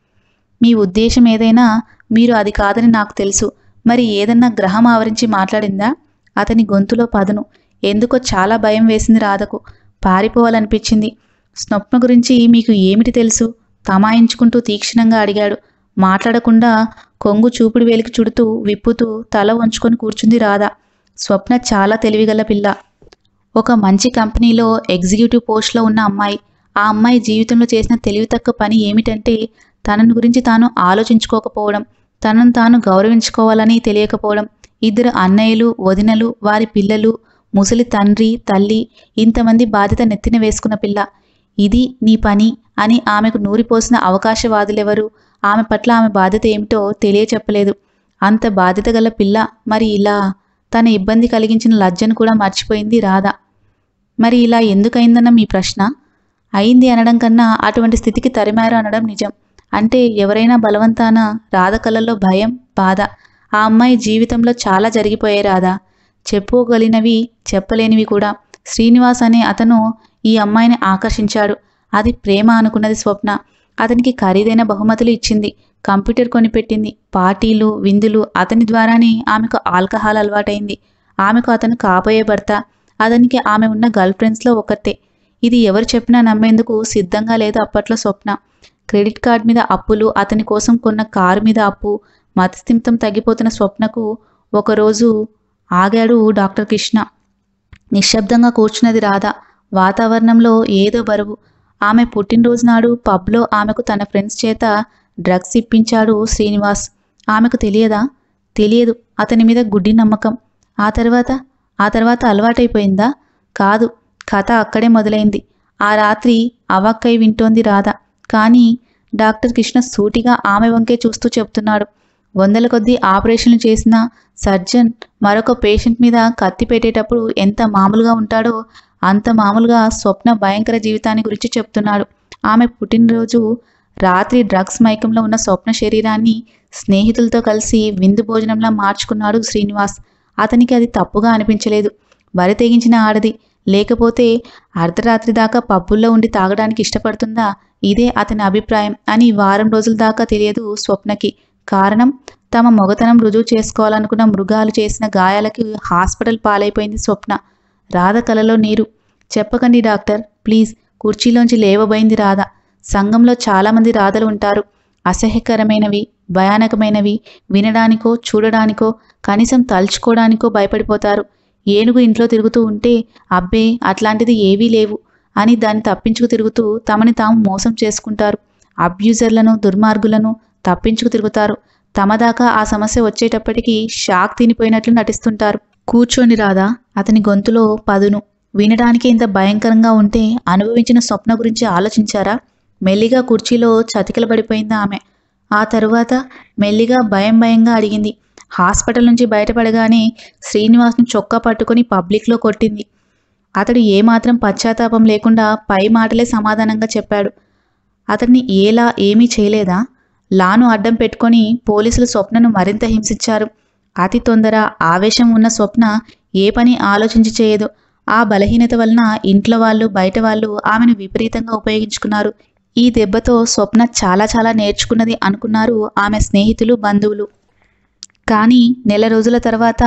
A: మీ ఉద్దేశం ఏదైనా మీరు అది కాదని నాకు తెలుసు మరి ఏదన్నా గ్రహం ఆవరించి మాట్లాడిందా అతని గొంతులో పదును ఎందుకో చాలా భయం వేసింది రాధకు పారిపోవాలనిపించింది స్వప్న గురించి మీకు ఏమిటి తెలుసు తమాయించుకుంటూ తీక్షణంగా అడిగాడు మాట్లాడకుండా కొంగు చూపుడు వేలికి చుడుతూ విప్పుతూ తల వంచుకొని కూర్చుంది రాధ స్వప్న చాలా తెలివిగల పిల్ల ఒక మంచి కంపెనీలో ఎగ్జిక్యూటివ్ పోస్ట్లో ఉన్న అమ్మాయి ఆ అమ్మాయి జీవితంలో చేసిన తెలివి తక్కువ పని ఏమిటంటే తనని గురించి తాను ఆలోచించుకోకపోవడం తనను తాను గౌరవించుకోవాలని తెలియకపోవడం ఇద్దరు అన్నయ్యలు వదినలు వారి పిల్లలు ముసలి తండ్రి తల్లి ఇంతమంది బాధ్యత నెత్తిన వేసుకున్న పిల్ల ఇది నీ పని అని ఆమెకు నూరిపోసిన అవకాశవాదులెవరు ఆమె పట్ల ఆమె బాధ్యత ఏమిటో తెలియచెప్పలేదు అంత బాధ్యత గల పిల్ల మరి ఇలా తన ఇబ్బంది కలిగించిన లజ్జను కూడా మర్చిపోయింది రాధ మరి ఇలా ఎందుకయిందన్న మీ ప్రశ్న అయింది అనడం కన్నా అటువంటి స్థితికి తరిమారు అనడం నిజం అంటే ఎవరైనా బలవంతాన రాధ కళ్ళల్లో భయం బాధ ఆ అమ్మాయి జీవితంలో చాలా జరిగిపోయాయి రాధా చెప్పుకోగలిగినవి చెప్పలేనివి కూడా శ్రీనివాస్ అనే అతను ఈ అమ్మాయిని ఆకర్షించాడు అది ప్రేమ అనుకున్నది స్వప్న అతనికి ఖరీదైన బహుమతులు ఇచ్చింది కంప్యూటర్ కొనిపెట్టింది పార్టీలు విందులు అతని ద్వారానే ఆమెకు ఆల్కహాల్ అలవాటైంది ఆమెకు అతను కాబోయే భర్త అతనికి ఆమె ఉన్న గర్ల్ ఫ్రెండ్స్లో ఒకటే ఇది ఎవరు చెప్పినా నమ్మేందుకు సిద్ధంగా లేదు అప్పట్లో స్వప్న క్రెడిట్ కార్డ్ మీద అప్పులు అతని కోసం కొన్న కారు మీద అప్పు మతిస్థిమితం తగ్గిపోతున్న స్వప్నకు ఒకరోజు ఆగాడు డాక్టర్ కృష్ణ నిశ్శబ్దంగా కూర్చున్నది రాధ వాతావరణంలో ఏదో బరువు ఆమె పుట్టినరోజు నాడు పబ్లో ఆమెకు తన ఫ్రెండ్స్ చేత డ్రగ్స్ ఇప్పించాడు శ్రీనివాస్ ఆమెకు తెలియదా తెలియదు అతని మీద గుడ్డి నమ్మకం ఆ తర్వాత ఆ తర్వాత అలవాటైపోయిందా కాదు కథ అక్కడే మొదలైంది ఆ రాత్రి అవాక్కై వింటోంది రాధ కానీ డాక్టర్ కృష్ణ సూటిగా ఆమె వంకే చూస్తూ చెప్తున్నాడు వందల కొద్దీ ఆపరేషన్లు చేసిన సర్జన్ మరొక పేషెంట్ మీద కత్తి పెట్టేటప్పుడు ఎంత మామూలుగా ఉంటాడో అంత మామూలుగా స్వప్న భయంకర జీవితాన్ని గురించి చెప్తున్నాడు ఆమె పుట్టినరోజు రాత్రి డ్రగ్స్ మైకంలో ఉన్న స్వప్న శరీరాన్ని స్నేహితులతో కలిసి విందు భోజనంలా మార్చుకున్నాడు శ్రీనివాస్ అతనికి అది తప్పుగా అనిపించలేదు వరి తెగించిన ఆడది లేకపోతే అర్ధరాత్రి దాకా పబ్బుల్లో ఉండి తాగడానికి ఇష్టపడుతుందా ఇదే అతని అభిప్రాయం అని వారం రోజుల దాకా తెలియదు స్వప్నకి కారణం తమ మొగతనం రుజువు చేసుకోవాలనుకున్న మృగాలు చేసిన గాయాలకి హాస్పిటల్ పాలైపోయింది స్వప్న రాధ కలలో నీరు చెప్పకండి డాక్టర్ ప్లీజ్ కుర్చీలోంచి లేవబోయింది రాధ సంఘంలో చాలామంది రాధలు ఉంటారు అసహ్యకరమైనవి భయానకమైనవి వినడానికో చూడడానికో కనీసం తలుచుకోవడానికో భయపడిపోతారు ఏనుగు ఇంట్లో తిరుగుతూ ఉంటే అబ్బే అట్లాంటిది ఏవీ లేవు అని దాన్ని తప్పించుకు తిరుగుతూ తమని తాము మోసం చేసుకుంటారు అబ్యూజర్లను దుర్మార్గులను తప్పించుకు తిరుగుతారు తమ దాకా ఆ సమస్య వచ్చేటప్పటికి షాక్ తినిపోయినట్లు నటిస్తుంటారు కూర్చోని రాదా అతని గొంతులో పదును వినడానికి ఇంత భయంకరంగా ఉంటే అనుభవించిన స్వప్న గురించి ఆలోచించారా మెల్లిగా కుర్చీలో చతికిల పడిపోయింది ఆమె ఆ తరువాత మెల్లిగా భయం భయంగా అడిగింది హాస్పిటల్ నుంచి బయటపడగానే శ్రీనివాస్ను చొక్కా పట్టుకొని పబ్లిక్లో కొట్టింది అతడు ఏమాత్రం పశ్చాత్తాపం లేకుండా పై మాటలే సమాధానంగా చెప్పాడు అతన్ని ఏలా ఏమీ చేయలేదా లాను అడ్డం పెట్టుకొని పోలీసులు స్వప్నను మరింత హింసించారు అతి తొందర ఆవేశం ఉన్న స్వప్న ఏ పని ఆలోచించి చేయదు ఆ బలహీనత వలన ఇంట్లో వాళ్ళు బయట వాళ్ళు ఆమెను విపరీతంగా ఉపయోగించుకున్నారు ఈ దెబ్బతో స్వప్న చాలా చాలా నేర్చుకున్నది అనుకున్నారు ఆమె స్నేహితులు బంధువులు కానీ నెల రోజుల తర్వాత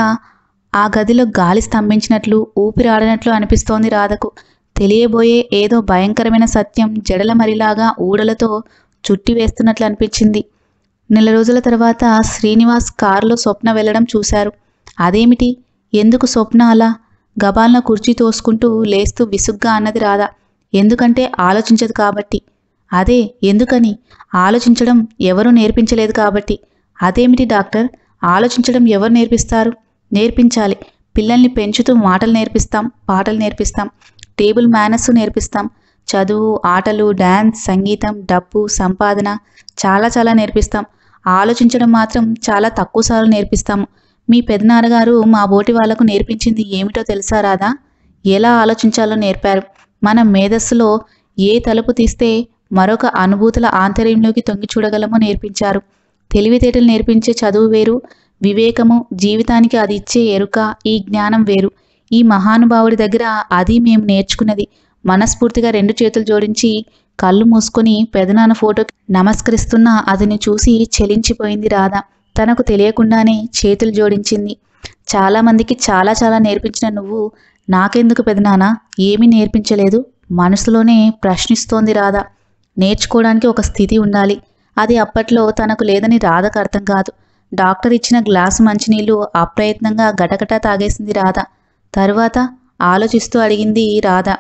A: ఆ గదిలో గాలి స్తంభించినట్లు ఊపిరాడనట్లు అనిపిస్తోంది రాధకు తెలియబోయే ఏదో భయంకరమైన సత్యం జడల మరిలాగా ఊడలతో చుట్టి వేస్తున్నట్లు అనిపించింది నెల రోజుల తర్వాత శ్రీనివాస్ కారులో స్వప్న వెళ్ళడం చూశారు అదేమిటి ఎందుకు స్వప్న అలా గబాల్న కుర్చీ తోసుకుంటూ లేస్తూ విసుగ్గా అన్నది రాధా ఎందుకంటే ఆలోచించదు కాబట్టి అదే ఎందుకని ఆలోచించడం ఎవరూ నేర్పించలేదు కాబట్టి అదేమిటి డాక్టర్ ఆలోచించడం ఎవరు నేర్పిస్తారు నేర్పించాలి పిల్లల్ని పెంచుతూ మాటలు నేర్పిస్తాం పాటలు నేర్పిస్తాం టేబుల్ మేనర్స్ నేర్పిస్తాం చదువు ఆటలు డ్యాన్స్ సంగీతం డబ్బు సంపాదన చాలా చాలా నేర్పిస్తాం ఆలోచించడం మాత్రం చాలా తక్కువ సార్లు నేర్పిస్తాము మీ పెదనాన్నగారు మా బోటి వాళ్లకు నేర్పించింది ఏమిటో తెలుసా రాదా ఎలా ఆలోచించాలో నేర్పారు మన మేధస్సులో ఏ తలుపు తీస్తే మరొక అనుభూతుల ఆంతర్యంలోకి తొంగి చూడగలమో నేర్పించారు తెలివితేటలు నేర్పించే చదువు వేరు వివేకము జీవితానికి అది ఇచ్చే ఎరుక ఈ జ్ఞానం వేరు ఈ మహానుభావుడి దగ్గర అది మేము నేర్చుకున్నది మనస్ఫూర్తిగా రెండు చేతులు జోడించి కళ్ళు మూసుకొని పెదనాన్న ఫోటోకి నమస్కరిస్తున్న అతన్ని చూసి చెలించిపోయింది రాధ తనకు తెలియకుండానే చేతులు జోడించింది చాలామందికి చాలా చాలా నేర్పించిన నువ్వు నాకెందుకు పెదనాన్న ఏమీ నేర్పించలేదు మనసులోనే ప్రశ్నిస్తోంది రాధ నేర్చుకోవడానికి ఒక స్థితి ఉండాలి అది అప్పట్లో తనకు లేదని రాధకు అర్థం కాదు డాక్టర్ ఇచ్చిన గ్లాసు మంచినీళ్లు అప్రయత్నంగా గటగట తాగేసింది రాధ తరువాత ఆలోచిస్తూ అడిగింది రాధ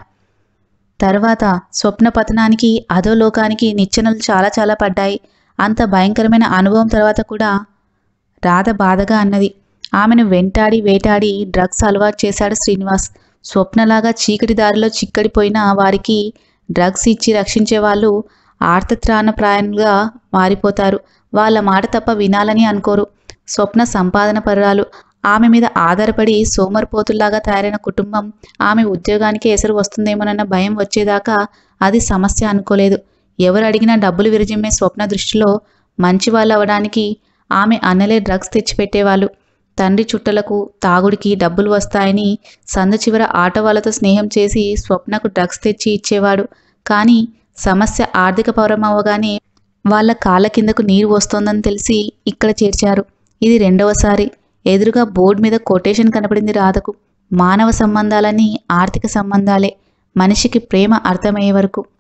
A: తర్వాత స్వప్న పతనానికి అధోలోకానికి నిచ్చెనలు చాలా చాలా పడ్డాయి అంత భయంకరమైన అనుభవం తర్వాత కూడా రాధ బాధగా అన్నది ఆమెను వెంటాడి వేటాడి డ్రగ్స్ అలవాటు చేశాడు శ్రీనివాస్ స్వప్నలాగా చీకటి దారిలో చిక్కడిపోయిన వారికి డ్రగ్స్ ఇచ్చి రక్షించే వాళ్ళు ఆర్తత్రాణప్రాయంగా మారిపోతారు వాళ్ళ మాట తప్ప వినాలని అనుకోరు స్వప్న సంపాదన పరురాలు ఆమె మీద ఆధారపడి సోమరిపోతుల్లాగా తయారైన కుటుంబం ఆమె ఉద్యోగానికి ఎసరు వస్తుందేమోనన్న భయం వచ్చేదాకా అది సమస్య అనుకోలేదు ఎవరు అడిగినా డబ్బులు విరజిమ్మే స్వప్న దృష్టిలో మంచి వాళ్ళు అవడానికి ఆమె అన్నలే డ్రగ్స్ తెచ్చిపెట్టేవాళ్ళు తండ్రి చుట్టలకు తాగుడికి డబ్బులు వస్తాయని సంద చివర ఆటో వాళ్ళతో స్నేహం చేసి స్వప్నకు డ్రగ్స్ తెచ్చి ఇచ్చేవాడు కానీ సమస్య ఆర్థిక పౌరమవ్వగానే వాళ్ళ కాళ్ళ కిందకు నీరు వస్తోందని తెలిసి ఇక్కడ చేర్చారు ఇది రెండవసారి ఎదురుగా బోర్డు మీద కొటేషన్ కనపడింది రాధకు మానవ సంబంధాలని ఆర్థిక సంబంధాలే మనిషికి ప్రేమ అర్థమయ్యే వరకు